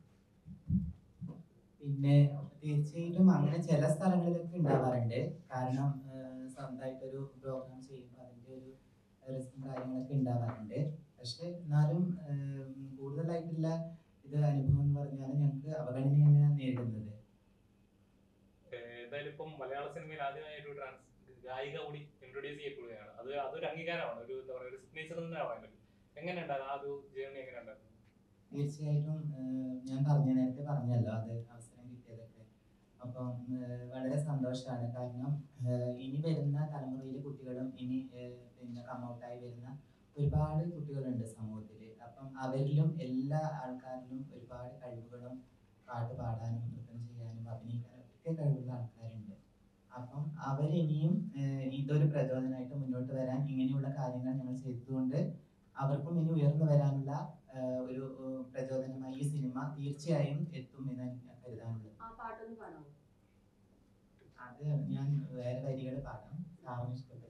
പിന്നെ തീർച്ചയായിട്ടും അങ്ങനെ ചില സ്ഥലങ്ങളിലൊക്കെ ഉണ്ടാവാറുണ്ട് കാരണം ആഹ് സ്വന്തമായിട്ടൊരു പ്രോഗ്രാം ചെയ്യുമ്പോൾ അതിൻ്റെ ഒരു റിസ്ക്കും കാര്യങ്ങളൊക്കെ ഉണ്ടാവാറുണ്ട് പക്ഷെ എന്നാലും ആഹ് കൂടുതലായിട്ടുള്ള ഇത് അനുഭവം എന്ന് പറഞ്ഞാൽ ഞങ്ങൾക്ക് അവഗണന തന്നെയാണ് നേരിടുന്നത് ഏ, എന്തായാലും ഇപ്പം മലയാള സിനിമയിൽ ആദ്യമായി ഒരു ട്രാൻസ് ഗായിക കൂടി ഇൻട്രൊഡ്യൂസ് ചെയ്യപ്പെടുകയാണ് അത് അതൊരു അംഗീകാരമാണ് ഒരു എന്താ പറയുക ഒരു സിഗ്നേച്ചർ തന്നെ ആവാൻ എങ്ങനെയുണ്ടായിരുന്നു ആ ഒരു ജേർണി എങ്ങനെയുണ്ടായിരുന്നു തീർച്ചയായിട്ടും ആഹ് ഞാൻ പറഞ്ഞ നേരത്തെ പറഞ്ഞല്ലോ അത് അവസരം കിട്ടിയതൊക്കെ അപ്പം ആഹ് വളരെ സന്തോഷമാണ് കാരണം ആഹ് ഇനി വരുന്ന തലമുറയിലെ കുട്ടികളും ഇനി ആഹ് പിന്നെ കമ്മൗട്ടായി വരുന്ന ഒരുപാട് കുട്ടികളുണ്ട് സമൂഹത്തിൽ അപ്പം അവരിലും എല്ലാ ആൾക്കാരിലും ഒരുപാട് കഴിവുകളും പാട്ട് പാടാനും നൃത്തം ചെയ്യാനും അഭിനയിക്കാനും ഒക്കെ കഴിവുള്ള ആൾക്കാരുണ്ട് അപ്പം അവരിനിയും ആഹ് ഇതൊരു പ്രചോദനമായിട്ട് മുന്നോട്ട് വരാൻ ഇങ്ങനെയുള്ള കാര്യങ്ങൾ ഞങ്ങൾ ചെയ്തതുകൊണ്ട് അവർക്കും ഇനി ഉയർന്നു വരാനുള്ള ആഹ് ഒരു ഏഹ് പ്രചോദനമായി ഈ സിനിമ തീർച്ചയായും എത്തും എന്ന് എനിക്ക് കരുതാനുള്ളത് ആ പാട്ടൊന്ന് പാടാമോ അത് ഞാൻ വേറെ വരികൾ പാടാം സാറിന് ഇഷ്ടപ്പെട്ടു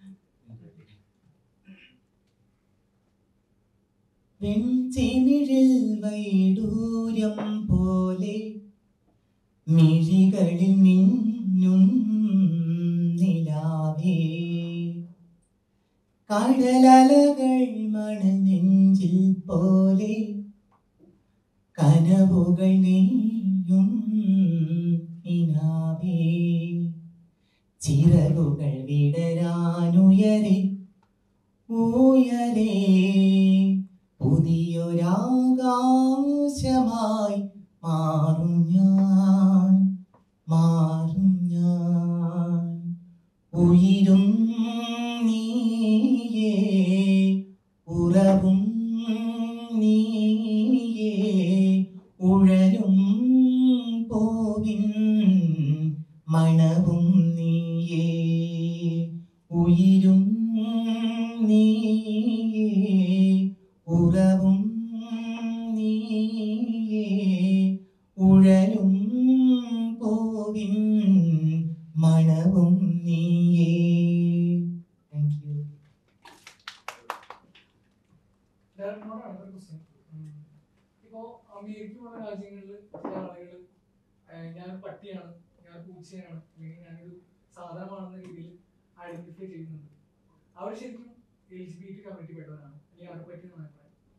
വെഞ്ചിമിഴിൽ വൈഡൂര്യം പോലെ മിഴികളിൽ മിന്നും നിലാവേ കടലലകൾ മണനെഞ്ചിൽ പോലെ കനവുകൾ നെയ്യും ഇനാവേ ചിറകുകൾ വിടരാനുയരെ ഉയരെ പുതിയൊരാകാശമായി മാറും ഞാൻ മാറും ഞാൻ ഉയിരും നീയേ ഉറവും നീയേ ഉഴലും പോവിൻ മണവും നീയേ ഉയിരും നീയേ ഉറവും നീയേ ഉഴലും പോവിൻ മണവും നീയേ താങ്ക് യു ഡയറക്ടറിനോടാണ് ഒരു ക്വസ്റ്റ്യൻ ഇപ്പോ അമേരിക്ക പോലുള്ള രാജ്യങ്ങളിൽ ചില ആളുകൾ ഞാൻ പട്ടിയാണ് ഞാൻ പൂച്ചയാണ് അല്ലെങ്കിൽ ഞാനൊരു സാധനമാണെന്ന രീതിയിൽ ഐഡന്റിഫൈ ചെയ്യുന്നുണ്ട് അവർ ശരിക്കും L G B T community പെട്ടവരാണ് അല്ലെങ്കിൽ അവരെ പറ്റി അഭിപ്രായം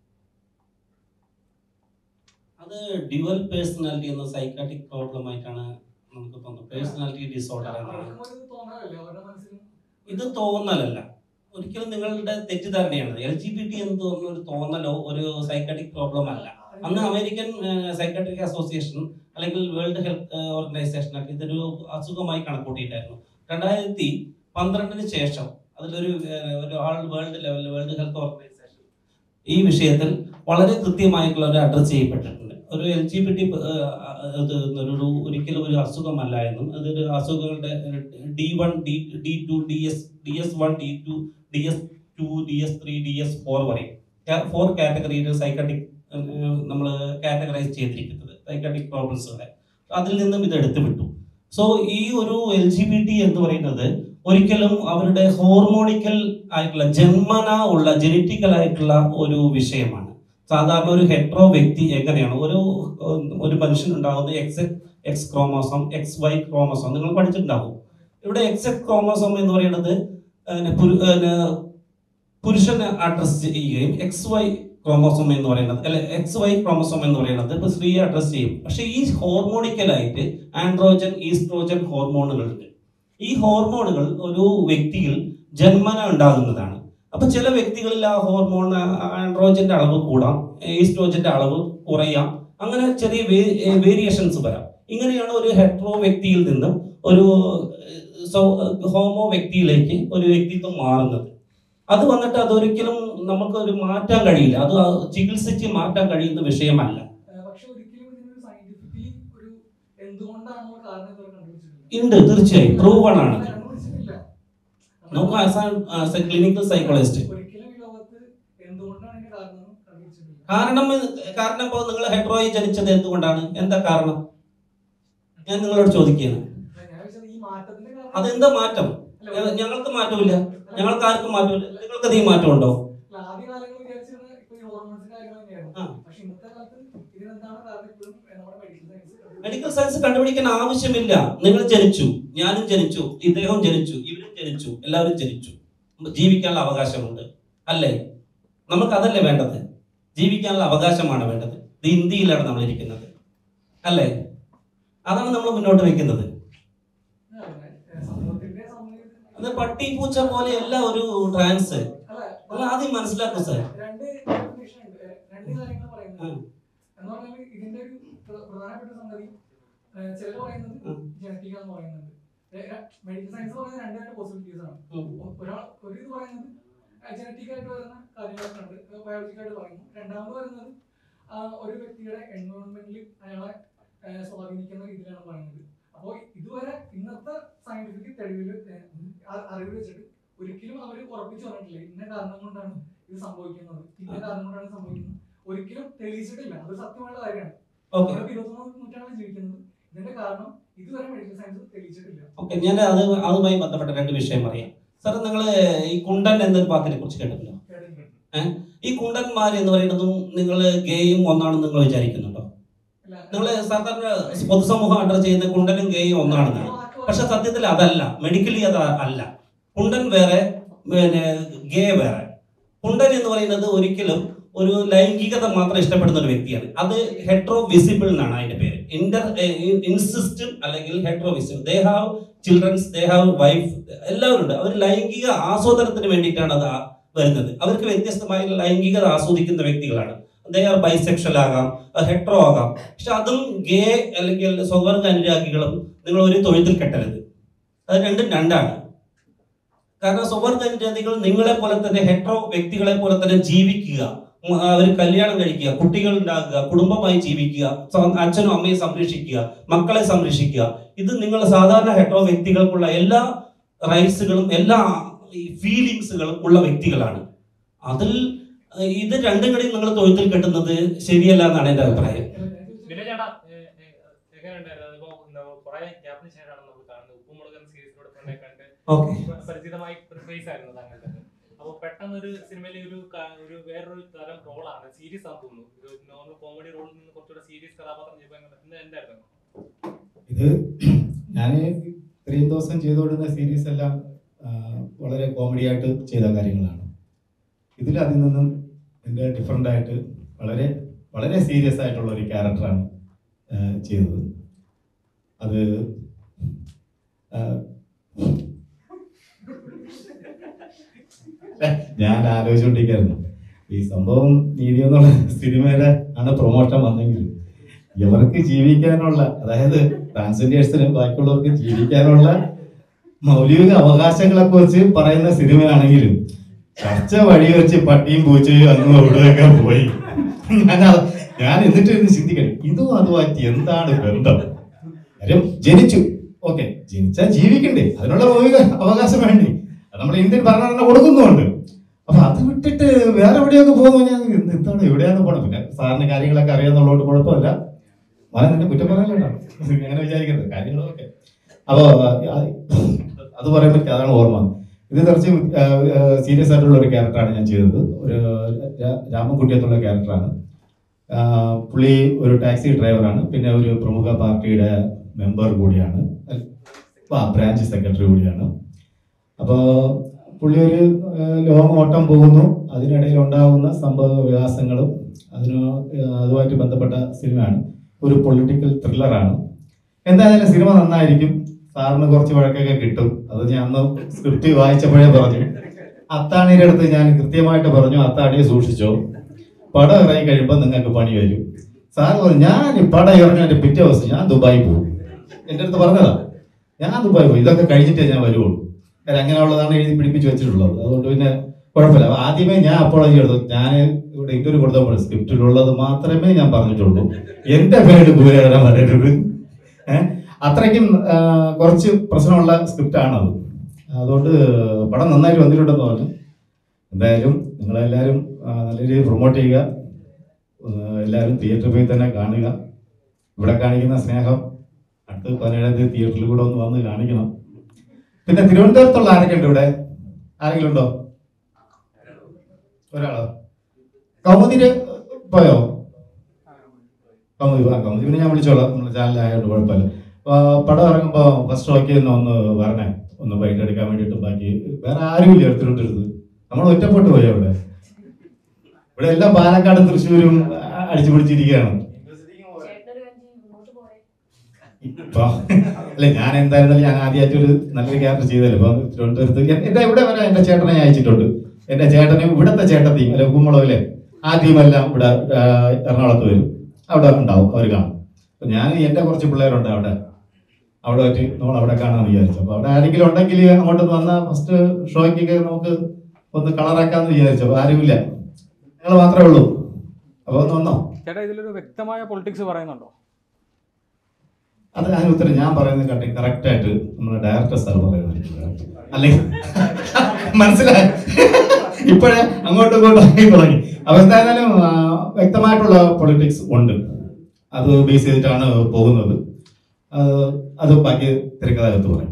അത് ഡ്യുവൽ പേഴ്സണാലിറ്റി എന്ന സൈക്കാട്രിക് പ്രോബ്ലം ആയിട്ടാണ് നമുക്ക് തോന്നുന്നത് പേഴ്സണാലിറ്റി ഡിസോർഡർ എന്നാണ് അവർക്കും ഒരു തോന്നലല്ലേ അവരുടെ മനസ്സിലും ഇത് തോന്നലല്ല ഒരിക്കലും നിങ്ങളുടെ തെറ്റിദ്ധാരണയാണ് എൽ ജി ബി ടി എന്ന് തോന്നുന്ന ഒരു തോന്നലോ ഒരു സൈക്കാട്രിക് പ്രോബ്ലം അല്ല അന്ന് അമേരിക്കൻ സൈക്കാട്രിക് അസോസിയേഷൻ അല്ലെങ്കിൽ വേൾഡ് ഹെൽത്ത് ഓർഗനൈസേഷൻ ഒക്കെ ഇതൊരു അസുഖമായി കണക്കൂട്ടിയിട്ടായിരുന്നു രണ്ടായിരത്തി പന്ത്രണ്ടിന് ശേഷം അതിലൊരു ഏഹ്, ഒരു ആൾ വേൾഡ് ലെവലിൽ വേൾഡ് ഹെൽത്ത് ഓർഗനൈസേഷൻ ഈ വിഷയത്തിൽ വളരെ കൃത്യമായിട്ടുള്ള ഒരു അഡ്രസ് ചെയ്യപ്പെട്ടിട്ടുണ്ട് ഒരു എൽ ജി ബി ടി ഇത് ഒരു ഒരിക്കലും ഒരു അസുഖമല്ല എന്നും അതൊരു അസുഖങ്ങളുടെ D one D D two D S D S one D two D S two D S three D S four വരെ ഫോർ കാറ്റഗറിയിൽ സൈക്കാട്ടിക് നമ്മൾ കാറ്റഗറൈസ് ചെയ്തിരിക്കുന്നത് സൈക്കാട്ടിക് പ്രോബ്ലംസുകളെ അതിൽ നിന്നും ഇത് എടുത്തു വിട്ടു സോ ഈ ഒരു എൽ ജി ബി ടി എന്ന് പറയുന്നത് ഒരിക്കലും അവരുടെ ഹോർമോണിക്കൽ ആയിട്ടുള്ള ജന്മന ഉള്ള ജനറ്റിക്കൽ ആയിട്ടുള്ള ഒരു വിഷയമാണ് സാധാരണ ഒരു ഹെട്രോ വ്യക്തി എങ്ങനെയാണ് ഒരു ഒരു മനുഷ്യൻ ഉണ്ടാകുന്നത് X X chromosome X Y chromosome നിങ്ങൾ പഠിച്ചിട്ടുണ്ടാവും ഇവിടെ എക്സ് എക്സ് ക്രോമോസോം എന്ന് പറയുന്നത് ഏഹ് പുരു- ഏഹ് പുരുഷനെ അഡ്രസ് ചെയ്യുകയും എക്സ് വൈ ക്രോമോസോം എന്ന് പറയുന്നത് അല്ലെ എക്സ് വൈ ക്രോമോസോം എന്ന് പറയുന്നത് ഇപ്പൊ സ്ത്രീയെ അഡ്രസ് ചെയ്യും പക്ഷെ ഈ ഹോർമോണിക്കലായിട്ട് ആൻഡ്രോജൻ ഈസ്ട്രോജൻ ഹോർമോണുകളുണ്ട് ഈ ഹോർമോണുകൾ ഒരു വ്യക്തിയിൽ ജന്മന ഉണ്ടാകുന്നതാണ് അപ്പൊ ചില വ്യക്തികളിൽ ആ ഹോർമോൺ ആൻഡ്രോജന്റെ അളവ് കൂടാം ഈസ്ട്രോജന്റെ അളവ് കുറയാം അങ്ങനെ ചെറിയ വേരിയേഷൻസ് വരാം ഇങ്ങനെയാണ് ഒരു ഹെട്രോ വ്യക്തിയിൽ നിന്നും ഒരു ഹോമോ വ്യക്തിയിലേക്ക് ഒരു വ്യക്തിത്വം മാറുന്നത് അത് വന്നിട്ട് അതൊരിക്കലും നമുക്ക് ഒരു മാറ്റാൻ കഴിയില്ല അത് ചികിത്സിച്ച് മാറ്റാൻ കഴിയുന്ന വിഷയമല്ല ഏഹ് പക്ഷെ ഒരിക്കലും ഇതിനൊരു സയന്റിഫിക്കലി ഒരു എന്തുകൊണ്ടാണോ കാരണം ഇതുവരെ കണ്ടുപിടിച്ചിട്ടില്ല ഉണ്ട് തീർച്ചയായും പ്രൂവൺ ആണ് കണ്ടുപിടിച്ചിട്ടില്ല നമുക്ക് ആസ് എ ക്ലിനിക്കൽ സൈക്കോളജിസ്റ്റ് ഒരിക്കലും ഈ ലോകത്ത് എന്തുകൊണ്ടാണ് ഇതിന്റെ കാരണം കണ്ടുപിടിച്ചിട്ടില്ല കാരണം കാരണം ഇപ്പോൾ നിങ്ങൾ ഹെട്രോയി ജനിച്ചത് എന്തുകൊണ്ടാണ് എന്താ കാരണം ഞാൻ നിങ്ങളോട് ചോദിക്കുകയാണ് ഞാൻ ചോദിച്ചത് ഈ മാറ്റത്തിന്റെ കാരണം അതെന്താ മാറ്റം അല്ല, ഞ- ഞങ്ങൾക്ക് മാറ്റമില്ല ഞങ്ങൾക്ക് ആർക്കും മാറ്റമില്ല നിങ്ങൾക്ക് ഈ മാറ്റമുണ്ടോ അല്ല, ആദ്യ കാലങ്ങളിൽ വിചാരിച്ചിരുന്നത് ഇപ്പൊ ഈ ഹോർമോൺസിന്റെ കാര്യം തന്നെയായിരുന്നു ആ. പക്ഷെ ഇന്നത്തെ കാലത്ത് ഇതിനെന്താണ് കാരണം ഇപ്പോഴും നമ്മുടെ മെഡിക്കൽ സയൻസ് മെഡിക്കൽ സയൻസ് കണ്ടുപിടിക്കാൻ ആവശ്യമില്ല നിങ്ങൾ ജനിച്ചു ഞാനും ജനിച്ചു ഇദ്ദേഹവും ജനിച്ചു ഇവരും ജനിച്ചു എല്ലാവരും ജനിച്ചു ജീവിക്കാനുള്ള അവകാശമുണ്ട് അല്ലേ നമുക്ക് അതല്ലേ വേണ്ടത് ജീവിക്കാനുള്ള അവകാശമാണ് വേണ്ടത് ഇത് ഇന്ത്യയിലാണ് നമ്മൾ ഇരിക്കുന്നത് അല്ലേ അതാണ് നമ്മൾ മുന്നോട്ട് വെക്കുന്നത് സമൂഹത്തിന്റെ സമൂഹത്തിൽ അത് പട്ടി പൂച്ച പോലെയല്ല ഒരു ട്രാൻസ് അല്ല നിങ്ങൾ ആദ്യം മനസ്സിലാക്കൂ സാർ രണ്ട് definition ഉണ്ട് ഏഹ് രണ്ട് കാര്യങ്ങൾ പറയുന്നത് ഉം. എന്ന് പറഞ്ഞാൽ ഇതിന്റെ ഒരു പ്ര- പ്രധാനപ്പെട്ട സംഗതി ചിലർ പറയുന്നത് ഉം. ജനറ്റിക് എന്ന് പറയുന്നത് മെഡിക്കൽ സയൻസ് പറയുന്നത് രണ്ട് രണ്ട് പോസിബിലിറ്റീസ് ആണ് ഒ- ഒരാൾ ഒരു ഇത് പറയുന്നത് ജനറ്റിക് ആയിട്ട് വരുന്ന കാര്യങ്ങളൊക്കെ ഉണ്ട് ബയോളജിക്കായിട്ട് പറയുന്നു രണ്ടാമത് വരുന്നത് ആ, ഒരു വ്യക്തിയുടെ എൻവയോൺമെന്റിൽ അയാളെ ആ, സ്വാധീനിക്കുന്ന രീതിയിലാണ് പറയുന്നത് അപ്പോൾ ഇതുവരെ ഇന്നത്തെ സയന്റിഫിക് തെളിവിൽ അറിവ് വെച്ചിട്ട് ഒരിക്കലും അവർ ഉറപ്പിച്ചു പറഞ്ഞിട്ടില്ല ഇന്ന കാരണം കൊണ്ടാണ് ഇത് സംഭവിക്കുന്നത് ഇന്ന കാരണം കൊണ്ടാണ് സംഭവിക്കുന്നത് ഒരിക്കലും തെളിയിച്ചിട്ടില്ല അത് സത്യമുള്ള കാര്യമാണ് ഓക്കെ നമ്മൾ ഇരുപത്തൊന്നാം നൂറ്റാണ്ടിൽ ജീവിക്കുന്നത് ഇതിന്റെ കാരണം ഇതുവരെ മെഡിക്കൽ സയൻസ് തെളിയിച്ചിട്ടില്ല ഓക്കെ ഞാൻ അത് അതുമായി ബന്ധപ്പെട്ട രണ്ട് വിഷയം പറയാം സാർ നിങ്ങൾ ഈ കുണ്ടൻ എന്നൊരു വാക്കിനെ കുറിച്ച് കേട്ടിട്ടുണ്ടോ കേട്ടിട്ടുണ്ട്. ഈ കുണ്ടന്മാർ എന്ന് പറയുന്നതും നിങ്ങൾ ഗേയും ഒന്നാണെന്ന് നിങ്ങൾ വിചാരിക്കുന്നുണ്ടോ അല്ല, നിങ്ങൾ സാധാരണ പൊതുസമൂഹം അഡ്രസ് ചെയ്യുന്ന കുണ്ടനും ഗേയും ഒന്നാണെന്നാണ് പക്ഷെ സത്യത്തിൽ അതല്ല മെഡിക്കലി അത് അല്ല കുണ്ടൻ വേറെ പിന്നെ ഗേ വേറെ കുണ്ടൻ എന്ന് പറയുന്നത് ഒരിക്കലും ഒരു ലൈംഗികത മാത്രം ഇഷ്ടപ്പെടുന്ന ഒരു വ്യക്തിയാണ് അത് ഹെട്രോ വിസിബിൾ എന്നാണ് അതിന്റെ പേര് ഇന്റർ ഇൻസിസ്റ്റം അല്ലെങ്കിൽ hetero visible they have childrens they have wife എല്ലാവരും ഉണ്ട് അവർ ലൈംഗിക ആസ്വാദനത്തിന് വേണ്ടിയിട്ടാണ് അത് ആ- വരുന്നത് അവർക്ക് വ്യത്യസ്തമായ ലൈംഗികത ആസ്വദിക്കുന്ന വ്യക്തികളാണ് ദേ ആർ ബൈസെക്ഷൽ ആകാം ഹെട്രോ ആകാം പക്ഷെ അതും ഗേ അല്ലെങ്കിൽ സ്വവർഗ അനുരാഗികളും നിങ്ങൾ ഒരു തൊഴുത്തിൽ കെട്ടരുത് അത് രണ്ടും രണ്ടാണ് കാരണം സ്വവർഗ അനുരാഗികൾ നിങ്ങളെ പോലെ തന്നെ ഹെട്രോ വ്യക്തികളെ പോലെ തന്നെ ജീവിക്കുക അവർ കല്യാണം കഴിക്കുക കുട്ടികൾ ഉണ്ടാക്കുക കുടുംബമായി ജീവിക്കുക സ്വ- അച്ഛനും അമ്മയെ സംരക്ഷിക്കുക മക്കളെ സംരക്ഷിക്കുക ഇത് നിങ്ങൾ സാധാരണ ഹെട്രോ വ്യക്തികൾക്കുള്ള എല്ലാ റൈറ്റ്സുകളും എല്ലാ ഫീലിങ്സുകളും ഉള്ള വ്യക്തികളാണ് അതിൽ ഏഹ്, ഇത് രണ്ടും കൂടി നിങ്ങൾ തൊഴുത്തിൽ കെട്ടുന്നത് ശരിയല്ല എന്നാണ് എൻ്റെ അഭിപ്രായം പിന്നെ ചേട്ടാ എങ്ങനെയുണ്ടായിരുന്നു അതിപ്പോ എന്താ കുറെ ഗ്യാപ്പിന് ശേഷമാണ് നമ്മൾ കാണുന്നത് ഉപ്പുമുളക് എന്ന സീരീസിലൂടെ തന്നെ കണ്ട് ഓക്കെ പരിചിതമായി ഒരു ഫേസ് ആയിരുന്നു താങ്കളുടെ അപ്പോൾ പെട്ടെന്ന് ഒരു സിനിമയിലെ ഒരു ക- ഒരു വേറൊരു തരം റോളാണ് സീരിയസ് ആണെന്ന് തോന്നുന്നു ഒരു നോർമൽ കോമഡി റോളിൽ നിന്ന് കുറച്ചുകൂടെ സീരിയസ് കഥാപാത്രം ചെയ്യുമ്പോൾ എങ്ങനെ- എന്തായിരുന്നു ഇത് ഞാൻ ഇത്രയും ദിവസം ചെയ്തുകൊണ്ടിരുന്ന സീരീസ് എല്ലാം ആ, വളരെ കോമഡി ആയിട്ട് ചെയ്ത കാര്യങ്ങളാണ് ഇതിൽ അതിൽ നിന്നും എൻ്റെ ഡിഫറെൻ്റ് ആയിട്ട് വളരെ വളരെ സീരിയസ് ആയിട്ടുള്ള ഒരു ക്യാരക്ടറാണ് ആ, ചെയ്തത് അത് ആ, ഞാൻ ആലോചിച്ചുകൊണ്ടിരിക്കുകയായിരുന്നു ഈ സംഭവം നീതി എന്നുള്ള സിനിമയിലെ ആണ് പ്രൊമോഷൻ വന്നെങ്കിൽ ഇവർക്ക് ജീവിക്കാനുള്ള അതായത് ട്രാൻസ്ജെൻഡേഴ്സിന് ബാക്കിയുള്ളവർക്ക് ജീവിക്കാനുള്ള മൗലിക അവകാശങ്ങളെ കുറിച്ച് പറയുന്ന സിനിമയാണെങ്കിലും ചർച്ച വഴി വെച്ച് പട്ടിയും പൂച്ചയും അങ്ങും അവിടെയൊക്കെ പോയി ഞാൻ അത്- ഞാൻ എന്നിട്ട് ഇരുന്ന് ചിന്തിക്കണം ഇതും അതുമായിട്ട് എന്താണ് ബന്ധം കാര്യം ജനിച്ചു ഓക്കെ ജനിച്ചാൽ ജീവിക്കണ്ടേ അതിനുള്ള മൗലിക അവകാശം വേണ്ടേ അത് നമ്മൾ ഇന്ത്യൻ ഭരണഘടന കൊടുക്കുന്നുമുണ്ട് അപ്പൊ അത് വിട്ടിട്ട് വേറെ എവിടെയൊക്കെ പോകുന്നു ഞാൻ എന്ത് എന്താണ് എവിടെയാണ് പോണത് പിന്നെ സാറിന് കാര്യങ്ങളൊക്കെ അറിയാന്നുള്ളതുകൊണ്ട് കുഴപ്പമില്ല മന നിന്നെ കുറ്റം പറയാനല്ലോ അങ്ങനെ വിചാരിക്കരുത് കാര്യങ്ങളൊക്കെ അപ്പോ ആ, അത് പറയുമ്പോൾ എനിക്ക് അതാണ് ഓർമ്മ ഇത് കുറച്ച് സീരിയസ് ആയിട്ടുള്ള ഒരു ക്യാരക്ടറാണ് ഞാൻ ചെയ്തത് ഒരു രാ- രാമൻകുട്ടി എന്നുള്ള ക്യാരക്ടറാണ് ആ, പുള്ളി ഒരു ടാക്സി ഡ്രൈവറാണ് പിന്നെ ഒരു പ്രമുഖ പാർട്ടിയുടെ മെമ്പർ കൂടിയാണ് ആ ബ്രാഞ്ച് സെക്രട്ടറി കൂടിയാണ് അപ്പോൾ പുള്ളി ഒരു ലോങ് ഓട്ടം പോകുന്നു അതിനിടയിൽ ഉണ്ടാകുന്ന സംഭവ വികാസങ്ങളും അതിന് ആ, അതുമായിട്ട് ബന്ധപ്പെട്ട സിനിമയാണ് ഒരു പൊളിറ്റിക്കൽ ത്രില്ലറാണ് എന്തായാലും സിനിമ നന്നായിരിക്കും സാറിന് കുറച്ച് വഴക്കൊക്കെ കിട്ടും അത് ഞാൻ അന്ന് സ്ക്രിപ്റ്റ് വായിച്ചപ്പോഴേ പറഞ്ഞു അത്താണിയുടെ അടുത്ത് ഞാൻ കൃത്യമായിട്ട് പറഞ്ഞു അത്താണിയെ സൂക്ഷിച്ചോ പടം ഇറങ്ങി കഴിയുമ്പോൾ നിങ്ങൾക്ക് പണി വരും സാറ് പറഞ്ഞു ഞാൻ ഈ പടം ഇറങ്ങാൻ്റെ പിറ്റേ ദിവസം ഞാൻ ദുബായി പോകും എൻ്റെ അടുത്ത് പറഞ്ഞതാ ഞാൻ ദുബായി പോകും ഇതൊക്കെ കഴിഞ്ഞിട്ടേ ഞാൻ വരുള്ളൂ കാര്യം അങ്ങനെയുള്ളതാണ് എഴുതി പിടിപ്പിച്ച് വെച്ചിട്ടുള്ളത് അതുകൊണ്ട് പിന്നെ കുഴപ്പമില്ല അപ്പൊ ആദ്യമേ ഞാൻ അപ്പോളജി എടുത്തു ഞാൻ ഇവിടെ ഇന്റർവ്യൂ കൊടുത്തപ്പോൾ സ്ക്രിപ്റ്റിലുള്ളത് മാത്രമേ ഞാൻ പറഞ്ഞിട്ടുള്ളൂ എന്റെ പേര് ഗുരുതരം വരരുത് ഏഹ് അത്രയ്ക്കും ആ, കുറച്ച് പ്രശ്നമുള്ള സ്ക്രിപ്റ്റാണത് അതുകൊണ്ട് പടം നന്നായിട്ട് വന്നിട്ടുണ്ടെന്ന് പറഞ്ഞു എന്തായാലും നിങ്ങളെല്ലാവരും ആ, നല്ല രീതിയിൽ പ്രൊമോട്ട് ചെയ്യുക ആ, എല്ലാവരും തിയേറ്ററിൽ പോയി തന്നെ കാണുക ഇവിടെ കാണിക്കുന്ന സ്നേഹം അടുത്ത് പതിനേഴാം തീയതി തിയേറ്ററിൽ കൂടെ ഒന്ന് വന്ന് കാണിക്കണം പിന്നെ തിരുവനന്തപുരത്തുള്ള ആരൊക്കെ ഉണ്ട് ഇവിടെ ആരെങ്കിലും ഉണ്ടോ ഒരാളോ കൗമുദിന് പോയോ കൗമുദി ആ കൗമുദി പിന്നെ ഞാൻ വിളിച്ചോളാം നമ്മുടെ ചാനലായതുകൊണ്ട് കുഴപ്പമില്ല ആ, പടം ഇറങ്ങുമ്പോൾ ഫസ്റ്റ് ഓക്കെ ഒന്ന് ഒന്ന് വരണേ ഒന്ന് ബൈറ്റ് എടുക്കാൻ വേണ്ടിയിട്ട് ബാക്കി വേറെ ആരുമില്ല എടുത്തിട്ടുണ്ടെടുത്ത് നമ്മൾ ഒറ്റപ്പെട്ടു പോയി അവിടെ ഇവിടെ എല്ലാം പാലക്കാടും തൃശ്ശൂരും ആ, അടിച്ചു പിടിച്ചിരിക്കുകയാണ് ഇപ്പൊ അല്ല ഞാൻ എന്തായിരുന്നാലും ഞാൻ ആദ്യമായിട്ട് ഒരു നല്ലൊരു ക്യാരക്ടർ ചെയ്തല്ലോ ഇപ്പൊ തിരുവനന്തപുരത്ത് എ- എന്റെ ഇവിടെ വരെ എന്റെ ചേട്ടനെ ഞാൻ അയച്ചിട്ടുണ്ട് എന്റെ ചേട്ടനെ ഇവിടത്തെ ചേട്ടത്തെയും അല്ലെ കുമ്മളവിലെ ആ ടീമെല്ലാം ഇവിടെ ആ, എറണാകുളത്ത് വരും അവിടെ ഉണ്ടാവും അവർ കാണും അപ്പൊ ഞാൻ എന്റെ കുറച്ച് പിള്ളേരുണ്ട് അവിടെ അവിടെ വെച്ച് നമ്മൾ അവിടെ കാണാമെന്ന് വിചാരിച്ചു അപ്പൊ അവിടെ ആരെങ്കിലും ഉണ്ടെങ്കിൽ അങ്ങോട്ട് വന്നാൽ ഫസ്റ്റ് ഷോയ്ക്കൊക്കെ നമുക്ക് ഒന്ന് കളറാക്കാന്ന് വിചാരിച്ചു അപ്പൊ ആരുമില്ല നിങ്ങൾ മാത്രമേ ഉള്ളൂ അപ്പൊ ഒന്ന് വന്നോ ചേട്ടാ ഇതിലൊരു വ്യക്തമായ പൊളിറ്റിക്സ് പറയുന്നുണ്ടോ അത് അതിന് ഉത്തരം ഞാൻ പറയുന്നത് കണ്ടി കറക്റ്റ് ആയിട്ട് നമ്മുടെ ഡയറക്ടർ സാർ പറയുന്നത് അല്ലെങ്കിൽ മനസ്സിലായി ഇപ്പോഴേ അങ്ങോട്ടും ഇങ്ങോട്ടും ആയി തുടങ്ങി അപ്പൊ എന്തായാലും ആ, വ്യക്തമായിട്ടുള്ള പൊളിറ്റിക്സ് ഉണ്ട് അത് ബേസ് ചെയ്തിട്ടാണ് പോകുന്നത് അത് അത് ബാക്കി തിരക്കഥകത്ത് പറയാം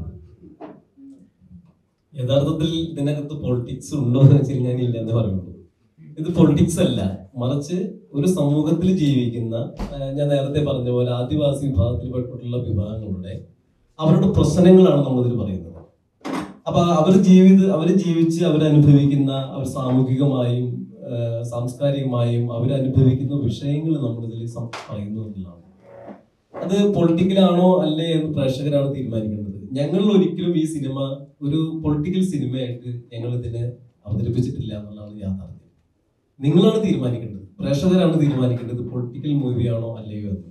യഥാർത്ഥത്തിൽ ഇതിനകത്ത് പൊളിറ്റിക്സ് ഉണ്ടോ എന്ന് വെച്ച് കഴിഞ്ഞാൽ ഇല്ല എന്ന് പറയുള്ളൂ ഇത് പൊളിറ്റിക്സ് അല്ല മറിച്ച് ഒരു സമൂഹത്തിൽ ജീവിക്കുന്ന ആ, ഞാൻ നേരത്തെ പറഞ്ഞ പോലെ ആദിവാസി വിഭാഗത്തിൽപ്പെട്ടിട്ടുള്ള വിഭാഗങ്ങളുടെ അവരുടെ പ്രശ്നങ്ങളാണ് നമ്മളിതിൽ പറയുന്നത് അപ്പൊ അവർ ജീവിത അവർ ജീവിച്ച് അവരനുഭവിക്കുന്ന അവർ സാമൂഹികമായും ആ, സാംസ്കാരികമായും അവരനുഭവിക്കുന്ന വിഷയങ്ങൾ നമ്മളിതിൽ സം- പറയുന്നു എന്നുള്ളതാണ് അത് പൊളിറ്റിക്കലാണോ അല്ലേ എന്ന് പ്രേക്ഷകരാണ് തീരുമാനിക്കേണ്ടത് ഞങ്ങൾ ഒരിക്കലും ഈ സിനിമ ഒരു പൊളിറ്റിക്കൽ സിനിമയായിട്ട് ഞങ്ങൾ ഇതിനെ അവതരിപ്പിച്ചിട്ടില്ല എന്നുള്ളതാണ് യാഥാർത്ഥ്യം നിങ്ങളാണ് തീരുമാനിക്കേണ്ടത് പ്രേക്ഷകരാണ് തീരുമാനിക്കേണ്ടത് പൊളിറ്റിക്കൽ മൂവിയാണോ അല്ലയോ എന്ന്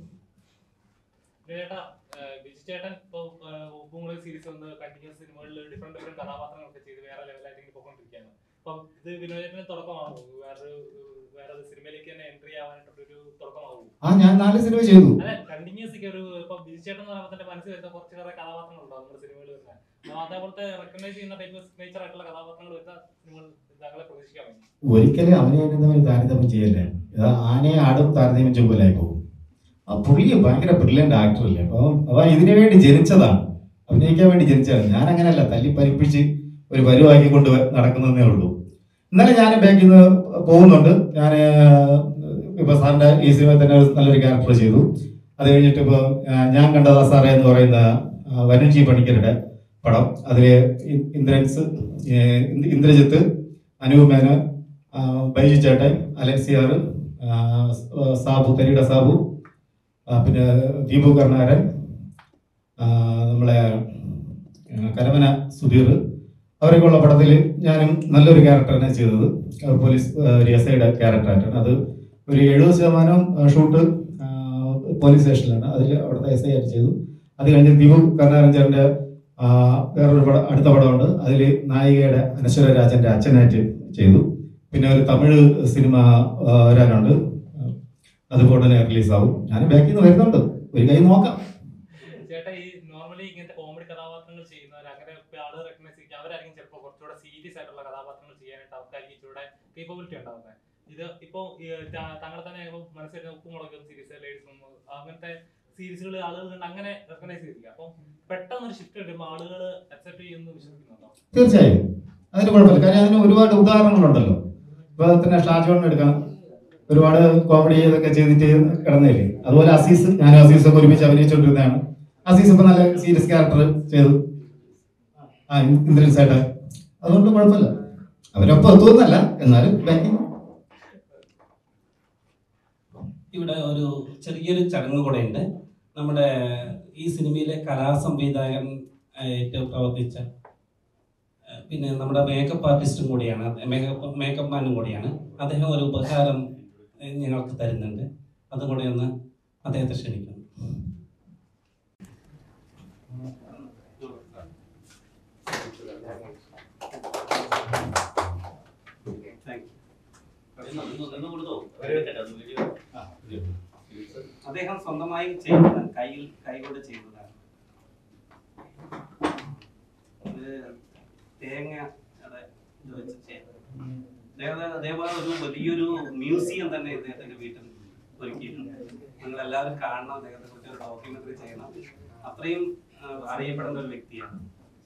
ചേട്ടാ ഏഹ് ബിജു ചേട്ടൻ ഇപ്പൊ ഉപ്പുമുളക് സീരീസ് വന്ന് കണ്ടിന്യൂസ് സിനിമകളിൽ ഡിഫറെന്റ് ഡിഫറെന്റ് കഥാപാത്രങ്ങളൊക്കെ ചെയ്ത് വേറെ ലെവലായിട്ട് ഇങ്ങനെ പോയിക്കൊണ്ടിരിക്കുകയാണ് അപ്പം ഇത് വിനോദ് ചേട്ടന് തുടക്കമാകുമോ വേറെ വേറെ സിനിമയിലേക്ക് തന്നെ എൻട്രി ആവാനായിട്ടൊരു തുടക്കമാകുമോ ആ ഞാൻ നാല് സിനിമ ചെയ്തു അതെ കണ്ടിന്യൂസ് ഒരു ഇപ്പൊ ബിജു ചേട്ടൻ എന്ന് പറയുമ്പോൾ തന്നെ മനസ്സിൽ വരുന്ന കുറച്ച് കുറേ കഥാപാത്രങ്ങളുണ്ടാവും നമ്മുടെ സിനിമകളിൽ വരുന്ന അപ്പൊ അതേപോലത്തെ റെക്കഗ്നൈസ് ചെയ്യുന്ന ടൈപ്പ് നേച്ചർ ആയിട്ടുള്ള കഥാപാത്രങ്ങൾ വരുന്ന സിനിമകൾ താങ്കളെ പ്രതീക്ഷിക്കാൻ ഒരിക്കലും അവനെയായിട്ട് തമ്മിൽ താരതമ്യം ചെയ്യല്ലേ ഇത് ആനയെ ആടും താരതമ്യം ചെയ്യുമ്പോഴായി പോകും ആ പുള്ളി ഭയങ്കര ബ്രില്യൻ്റ് ആക്ടറല്ലേ അപ്പോൾ അവൻ ഇതിനു വേണ്ടി ജനിച്ചതാണ് അഭിനയിക്കാൻ വേണ്ടി ജനിച്ചതാണ് ഞാൻ അങ്ങനെയല്ല തല്ലി പരിപ്പിച്ച് ഒരു പരുവാക്കി കൊണ്ട് നടക്കുന്നതേ ഉള്ളൂ ഇന്നലെ ഞാൻ ബാക്കിൽ നിന്ന് പോകുന്നുണ്ട് ഞാൻ ഇപ്പൊ സാറിന്റെ ഈ സിനിമയിൽ തന്നെ ഒരു നല്ലൊരു ക്യാരക്ടർ ചെയ്തു അത് കഴിഞ്ഞിട്ട് ഇപ്പോൾ ഞാൻ കണ്ടതാ സാറേ എന്ന് പറയുന്ന ആ, വരുൺ ജി പണിക്കരുടെ പടം അതിൽ ഇന്ദ്രൻസ് ഏഹ്, ഇന്ദ്- ഇന്ദ്രജിത്ത് അനൂപ് മേനോൻ ആ, ബൈജു ചേട്ടൻ അലക്സിയാർ സാബു തരിയുടെ സാബു ആ, പിന്നെ ദീപു കർണാരൻ ആ, നമ്മളെ ആ, കരമന സുധീർ അവരൊക്കെയുള്ള പടത്തിൽ ഞാനും നല്ലൊരു ക്യാരക്ടറാണ് ചെയ്തത് ആ, പോലീസ് ആ, ഒരു എസ് ഐയുടെ ക്യാരക്ടറായിട്ടാണ് അത് ഒരു എഴുപത് ശതമാനം ആ, ഷൂട്ട് ആ, പോലീസ് സ്റ്റേഷനിലാണ് അതിൽ അവിടുത്തെ എസ് ഐ ആയിട്ട് ചെയ്തു അത് കഴിഞ്ഞ് ദീപു കർണാരൻ ചേട്ടൻ്റെ ആ, വേറൊരു പടം അടുത്ത പടമുണ്ട് അതിൽ നായികയുടെ അനശ്വര രാജന്റെ അച്ഛനായിട്ട് ചെയ്തു പിന്നെ ഒരു തമിഴ് സിനിമ ആ, വരാനുണ്ട് അതിപ്പോൾ ഉടനെ റിലീസ് ആവും ഞാൻ ബാക്കിൽ നിന്ന് വരുന്നുണ്ട് ഒരു കൈ നോക്കാം ചേട്ടാ ഈ നോർമലി ഇങ്ങനത്തെ കോമഡി കഥാപാത്രങ്ങൾ ചെയ്യുന്നവർ അങ്ങനെ ഇപ്പൊ ആള് റെക്കഗ്നൈസ് ചെയ്യും അവരായിരിക്കും ചിലപ്പോൾ കുറച്ചുകൂടെ സീരിയസ് ആയിട്ടുള്ള കഥാപാത്രങ്ങൾ ചെയ്യാനായിട്ട് അവർക്കായിരിക്കും ഇച്ചിരൂടെ കേപ്പബിലിറ്റി ഉണ്ടാവുന്നത് ഇത് ഇപ്പോ ഈ ത- താങ്കളെ തന്നെ ഇപ്പൊ മനസ്സിലാക്കുന്ന ഉപ്പുമുളകും സീരീസ് ലേഡീസ് അങ്ങനത്തെ സീരീസുകൾ ആളുകൾ കണ്ട് അങ്ങനെ റെക്കഗ്നൈസ് ചെയ്തിരിക്കുക അപ്പം പെട്ടെന്ന് ഒരു ഷിഫ്റ്റ് വരുമ്പോൾ ആളുകൾ അക്സെപ്റ്റ് ചെയ്യുമെന്ന് വിശ്വസിക്കുന്നുണ്ടോ തീർച്ചയായും അതിന് കുഴപ്പമില്ല കാര്യം അതിന് ഒരുപാട് ഉദാഹരണങ്ങളുണ്ടല്ലോ ഇപ്പൊ തന്നെ ഷാജോൺ എടുക്കാം ഒരുപാട് കോമഡി ഇതൊക്കെ ചെയ്തിട്ട് കിടന്നില്ലേ അതുപോലെ അസീസ് ഞാനും അസീസ് ഒക്കെ ഒരുമിച്ച് അഭിനയിച്ചുകൊണ്ടിരുന്നതാണ് അസീസ് ഇപ്പൊ നല്ല സീരിയസ് ക്യാരക്ടർ ചെയ്തു ആ ഇന്ദ്രൻ സേട്ടൻ അതുകൊണ്ട് കുഴപ്പമില്ല അവരൊപ്പം എത്തുമെന്നല്ല എന്നാലും ബാക്കിങ് ഇവിടെ ഒരു ചെറിയൊരു ചടങ്ങ് കൂടെ ഉണ്ട് നമ്മുടെ ഈ സിനിമയിലെ കലാസംവിധായകൻ ആയിട്ട് പ്രവർത്തിച്ച ആ, പിന്നെ നമ്മുടെ മേക്കപ്പ് ആർട്ടിസ്റ്റും കൂടിയാണ് മേക്കപ്പ് മേക്കപ്പ് മാനും കൂടിയാണ് അദ്ദേഹം ഒരു ഉപഹാരം ഏ, ഞങ്ങൾക്ക് തരുന്നുണ്ട് അതും കൂടെ ഒന്ന് അദ്ദേഹത്തെ ക്ഷണിക്കുന്നു അദ്ദേഹം സ്വന്തമായി ചെയ്തതാണ് കയ്യിൽ കൈകൊണ്ട് ചെയ്തതാണ് ഇത് തേങ്ങ അതെ ഇത് വെച്ച് ചെയ്തത് അതേപോലെ അതേപോലെ ഒരു വലിയൊരു മ്യൂസിയം തന്നെ ഇദ്ദേഹത്തിന്റെ വീട്ടിൽ ഒരുക്കിയിട്ടുണ്ട് നിങ്ങൾ എല്ലാവരും കാണണം അദ്ദേഹത്തെ കുറിച്ച് ഒരു ഡോക്യുമെന്ററി ചെയ്യണം അത്രയും ആ, അറിയപ്പെടുന്ന ഒരു വ്യക്തിയാണ്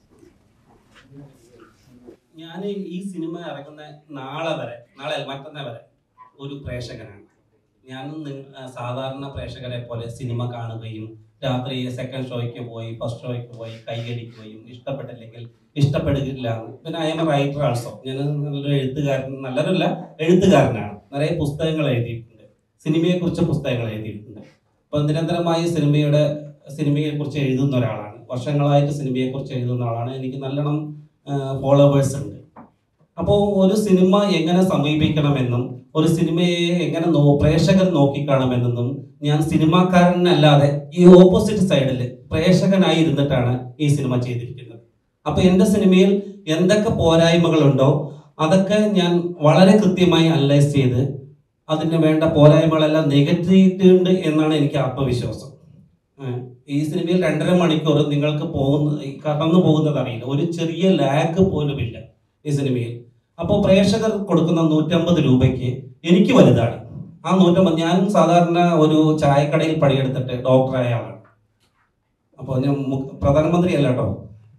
ഞാൻ ഈ സിനിമ ഇറങ്ങുന്ന നാളെ വരെ നാളെ അല്ല, മറ്റന്നാൾ വരെ ഒരു പ്രേക്ഷകനാണ് ഞാനും നിങ്ങ- ആ, സാധാരണ പ്രേക്ഷകരെ പോലെ സിനിമ കാണുകയും രാത്രി സെക്കൻഡ് ഷോയ്ക്ക് പോയി ഫസ്റ്റ് ഷോയ്ക്ക് പോയി കൈയടിക്കുകയും ഇഷ്ടപ്പെട്ടില്ലെങ്കിൽ ഇഷ്ടപ്പെടുകയില്ല പിന്നെ I'm a writer also ഞാൻ നല്ലൊരു എഴുത്തുകാരൻ നല്ലൊരല്ല എഴുത്തുകാരനാണ് നിറയെ പുസ്തകങ്ങൾ എഴുതിയിട്ടുണ്ട് സിനിമയെ കുറിച്ച് പുസ്തകങ്ങൾ എഴുതിയിട്ടുണ്ട് അപ്പൊ നിരന്തരമായി സിനിമയുടെ സിനിമയെ കുറിച്ച് എഴുതുന്ന ഒരാളാണ് വർഷങ്ങളായിട്ട് സിനിമയെ കുറിച്ച് എഴുതുന്ന ആളാണ് എനിക്ക് നല്ലോണം ഫോളോവേഴ്സ് ഉണ്ട് അപ്പോൾ ഒരു സിനിമ എങ്ങനെ സമീപിക്കണമെന്നും ഒരു സിനിമയെ എങ്ങനെ നോ പ്രേക്ഷകർ നോക്കിക്കാണുമെന്നും ഞാൻ സിനിമാക്കാരനല്ലാതെ ഈ ഓപ്പോസിറ്റ് സൈഡിൽ പ്രേക്ഷകനായി ഇരുന്നിട്ടാണ് ഈ സിനിമ ചെയ്തിരിക്കുന്നത് അപ്പൊ എൻ്റെ സിനിമയിൽ എന്തൊക്കെ പോരായ്മകളുണ്ടോ അതൊക്കെ ഞാൻ വളരെ കൃത്യമായി അനലൈസ് ചെയ്ത് അതിന് വേണ്ട പോരായ്മകളെല്ലാം നികത്തിയിട്ടുണ്ട് എന്നാണ് എനിക്ക് ആത്മവിശ്വാസം ഏഹ് ഈ സിനിമയിൽ രണ്ടര മണിക്കൂർ നിങ്ങൾക്ക് പോകുന്ന കടന്നു പോകുന്നത് അറിയില്ല ഒരു ചെറിയ ലാഗ് പോലുമില്ല ഈ സിനിമയിൽ അപ്പോൾ പ്രേക്ഷകർ കൊടുക്കുന്ന നൂറ്റമ്പത് രൂപയ്ക്ക് എനിക്ക് വലുതാണ് ആ നൂറ്റമ്പത് ഞാൻ സാധാരണ ഒരു ചായക്കടയിൽ പണിയെടുത്തിട്ട് ഡോക്ടറായ ആളാണ് അപ്പോൾ ഞാൻ മു- പ്രധാനമന്ത്രി അല്ല കേട്ടോ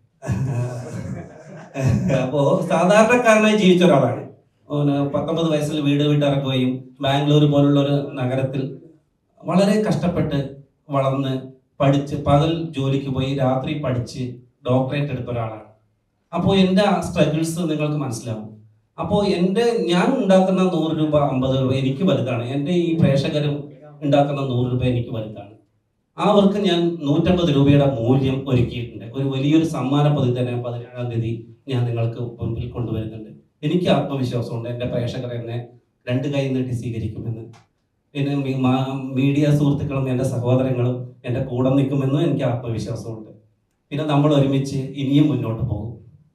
അപ്പോൾ സാധാരണക്കാരനായി ജീവിച്ച ഒരാളാണ് ഓന് പത്തൊമ്പത് വയസ്സിൽ വീട് വിട്ടിറങ്ങുകയും ബാംഗ്ലൂർ പോലുള്ള ഒരു നഗരത്തിൽ വളരെ കഷ്ടപ്പെട്ട് വളർന്ന് പഠിച്ച് പകൽ ജോലിക്ക് പോയി രാത്രി പഠിച്ച് ഡോക്ടറേറ്റ് എടുത്ത ഒരാളാണ് അപ്പോൾ എൻ്റെ ആ സ്ട്രഗിൾസ് നിങ്ങൾക്ക് മനസ്സിലാവും അപ്പോൾ എൻ്റെ ഞാൻ ഉണ്ടാക്കുന്ന നൂറ് രൂപ അമ്പത് രൂപ എനിക്ക് വലുതാണ് എൻ്റെ ഈ പ്രേക്ഷകരും ഉണ്ടാക്കുന്ന നൂറ് രൂപ എനിക്ക് വലുതാണ് ആ വർക്ക് ഞാൻ നൂറ്റമ്പത് രൂപയുടെ മൂല്യം ഒരുക്കിയിട്ടുണ്ട് ഒരു വലിയൊരു സമ്മാന പദ്ധതി തന്നെ പതിനേഴാം തീയതി ഞാൻ നിങ്ങൾക്ക് മുമ്പിൽ കൊണ്ടുവരുന്നുണ്ട് എനിക്ക് ആത്മവിശ്വാസമുണ്ട് എൻ്റെ പ്രേക്ഷകർ എന്നെ രണ്ട് കൈ നീട്ടി സ്വീകരിക്കുമെന്ന് പിന്നെ മീ- മാ- മീഡിയ സുഹൃത്തുക്കളും എൻ്റെ സഹോദരങ്ങളും എൻ്റെ കൂടെ നിൽക്കുമെന്നും എനിക്ക് ആത്മവിശ്വാസമുണ്ട് പിന്നെ നമ്മൾ ഒരുമിച്ച് ഇനിയും മുന്നോട്ട് പോകും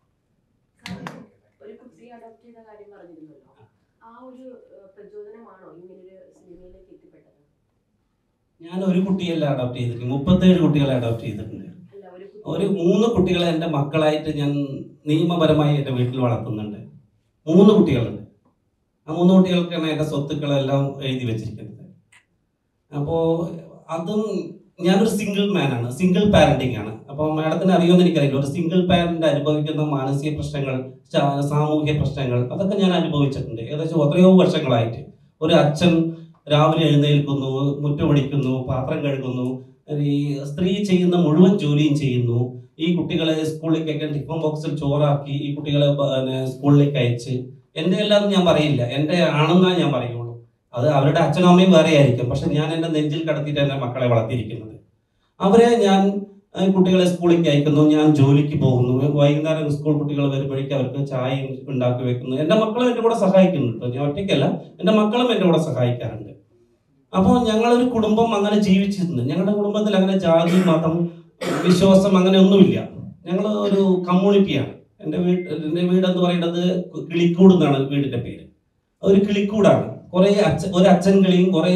ഒരു കുട്ടിയെ അഡോപ്റ്റ് ചെയ്ത കാര്യം പറഞ്ഞിരുന്നല്ലോ ആ ഒരു ഏഹ്, പ്രചോദനമാണോ ഇങ്ങനൊരു സിനിമയിലേക്ക് എത്തിപ്പെട്ടത് ഞാൻ ഒരു കുട്ടിയല്ല അഡോപ്റ്റ് ചെയ്തിട്ടുണ്ട് മുപ്പത്തേഴ് കുട്ടികളെ അഡോപ്റ്റ് ചെയ്തിട്ടുണ്ട് അല്ല ഒരു കുട്ടി ഒരു മൂന്ന് കുട്ടികളെ എൻ്റെ മക്കളായിട്ട് ഞാൻ നിയമപരമായി എൻ്റെ വീട്ടിൽ വളർത്തുന്നുണ്ട് മൂന്ന് കുട്ടികളുണ്ട് ആ മൂന്ന് കുട്ടികൾക്കാണ് എൻ്റെ സ്വത്തുക്കളെല്ലാം എഴുതി വെച്ചിരിക്കുന്നത് അപ്പോൾ അതും ഞാനൊരു സിംഗിൾ മാൻ ആണ് സിംഗിൾ പാരന്റിങ് ആണ് അപ്പോൾ മാഡത്തിന് അറിയുമെന്ന് എനിക്കറിയില്ല ഒരു സിംഗിൾ പാരന്റ് അനുഭവിക്കുന്ന മാനസിക പ്രശ്നങ്ങൾ ശാ- സാമൂഹ്യ പ്രശ്നങ്ങൾ അതൊക്കെ ഞാൻ അനുഭവിച്ചിട്ടുണ്ട് ഏകദേശം എത്രയോ വർഷങ്ങളായിട്ട് ഒരു അച്ഛൻ രാവിലെ എഴുന്നേൽക്കുന്നു മുറ്റമടിക്കുന്നു പാത്രം കഴുകുന്നു ഈ സ്ത്രീ ചെയ്യുന്ന മുഴുവൻ ജോലിയും ചെയ്യുന്നു ഈ കുട്ടികളെ സ്കൂളിലേക്കൊക്കെ ടിഫൻ ബോക്സിൽ ചോറാക്കി ഈ കുട്ടികളെ ബ- പിന്നെ സ്കൂളിലേക്ക് അയച്ച് എൻ്റെ എല്ലാം ഞാൻ പറയില്ല എൻ്റെ ആണെന്നാ ഞാൻ പറയുള്ളൂ അത് അവരുടെ അച്ഛനും അമ്മയും വേറെ ആയിരിക്കും പക്ഷെ ഞാൻ എൻ്റെ നെഞ്ചിൽ കടത്തിയിട്ട് എൻ്റെ മക്കളെ വളർത്തിയിരിക്കുന്നത് അവരെ ഞാൻ ആ, കുട്ടികളെ സ്കൂളിലേക്ക് അയക്കുന്നു ഞാൻ ജോലിക്ക് പോകുന്നു വൈകുന്നേരം സ്കൂൾ കുട്ടികൾ വരുമ്പോഴേക്കും അവർക്ക് ചായ ഉണ്ടാക്കി വെക്കുന്നു എൻ്റെ മക്കളും എൻ്റെ കൂടെ സഹായിക്കുന്നു കേട്ടോ ഞാൻ ഒറ്റയ്ക്കല്ല എൻ്റെ മക്കളും എൻ്റെ കൂടെ സഹായിക്കാറുണ്ട് അപ്പോൾ ഞങ്ങളൊരു കുടുംബം അങ്ങനെ ജീവിച്ചിരുന്നു ഞങ്ങളുടെ കുടുംബത്തിൽ അങ്ങനെ ജാതി മതം വിശ്വാസം അങ്ങനെ ഒന്നുമില്ല ഞങ്ങൾ ഒരു കമ്മ്യൂണിറ്റിയാണ് എൻ്റെ വീട് എൻ്റെ വീട് എന്ന് പറയുന്നത് കിളിക്കൂട് എന്നാണ് വീടിൻ്റെ പേര് ഒരു കിളിക്കൂടാണ് കുറേ അച്ഛൻ ഒരു അച്ഛൻ കിളിയും കുറേ മ-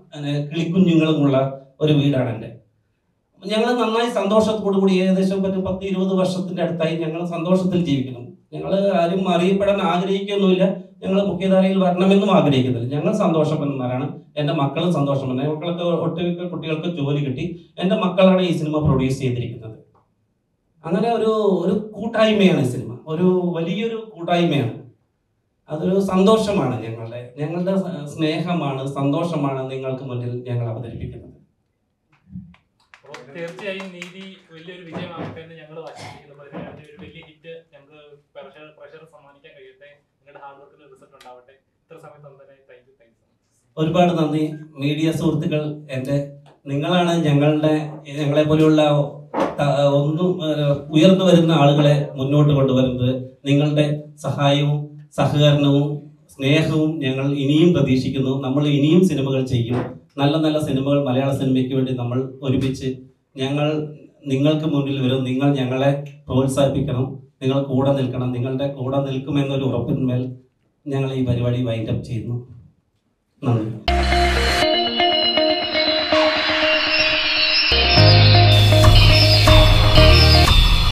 പിന്നെ കിളിക്കുഞ്ഞുങ്ങളുമുള്ള ഒരു വീടാണ് എൻ്റെ ഞങ്ങൾ നന്നായി സന്തോഷത്തോടു കൂടി ഏകദേശം ഒരു പത്ത് ഇരുപത് വർഷത്തിന്റെ അടുത്തായി ഞങ്ങൾ സന്തോഷത്തിൽ ജീവിക്കുന്നു ഞങ്ങൾ ആരും അറിയപ്പെടാൻ ആഗ്രഹിക്കുകയൊന്നുമില്ല ഞങ്ങൾ മുഖ്യധാരയിൽ വരണമെന്നും ആഗ്രഹിക്കുന്നില്ല ഞങ്ങൾ സന്തോഷപ്പെടുന്നവരാണ് എൻ്റെ മക്കളും സന്തോഷപ്പെടുന്നത് മക്കൾക്ക് ഒട്ടുമിക്ക കുട്ടികൾക്ക് ജോലി കിട്ടി എൻ്റെ മക്കളാണ് ഈ സിനിമ പ്രൊഡ്യൂസ് ചെയ്തിരിക്കുന്നത് അങ്ങനെ ഒരു ഒരു കൂട്ടായ്മയാണ് ഈ സിനിമ ഒരു വലിയൊരു കൂട്ടായ്മയാണ് അതൊരു സന്തോഷമാണ് ഞങ്ങളുടെ ഞങ്ങളുടെ സ- സ്നേഹമാണ് സന്തോഷമാണ് നിങ്ങൾക്ക് മുന്നിൽ ഞങ്ങൾ അവതരിപ്പിക്കുന്നത് അപ്പോൾ തീർച്ചയായും നീതി വലിയൊരു വിജയമാകട്ടെ എന്ന് ഞങ്ങൾ ആശംസിക്കുന്നു പതിനേഴാം ഒരു വലിയ ഹിറ്റ് ഞങ്ങൾക്ക് പ്രഷർ പ്രഷർ സമ്മാനിക്കാൻ കഴിയട്ടെ നിങ്ങളുടെ ഹാർഡ് വർക്കിന് റിസൾട്ട് ഉണ്ടാവട്ടെ ഇത്ര സമയം തന്നതിനായി താങ്ക് യു താങ്ക് യു ഒരുപാട് നന്ദി മീഡിയ സുഹൃത്തുക്കൾ എൻ്റെ നിങ്ങളാണ് ഞങ്ങളുടെ ഞങ്ങളെ പോലെയുള്ള ത- ഒന്നും ഏഹ്, ഉയർന്നു വരുന്ന ആളുകളെ മുന്നോട്ട് കൊണ്ടുവരുന്നത് നിങ്ങളുടെ സഹായവും സഹകരണവും സ്നേഹവും ഞങ്ങൾ ഇനിയും പ്രതീക്ഷിക്കുന്നു നമ്മൾ ഇനിയും സിനിമകൾ ചെയ്യും നല്ല നല്ല സിനിമകൾ മലയാള സിനിമയ്ക്ക് വേണ്ടി നമ്മൾ ഒരുമിച്ച് ഞങ്ങൾ നിങ്ങൾക്ക് മുന്നിൽ വരും നിങ്ങൾ ഞങ്ങളെ പ്രോത്സാഹിപ്പിക്കണം നിങ്ങൾ കൂടെ നിൽക്കണം നിങ്ങളുടെ കൂടെ നിൽക്കുമെന്നൊരു ഉറപ്പിന്മേൽ ഞങ്ങൾ ഈ പരിപാടി വൈൻഡപ്പ് ചെയ്യുന്നു നന്ദി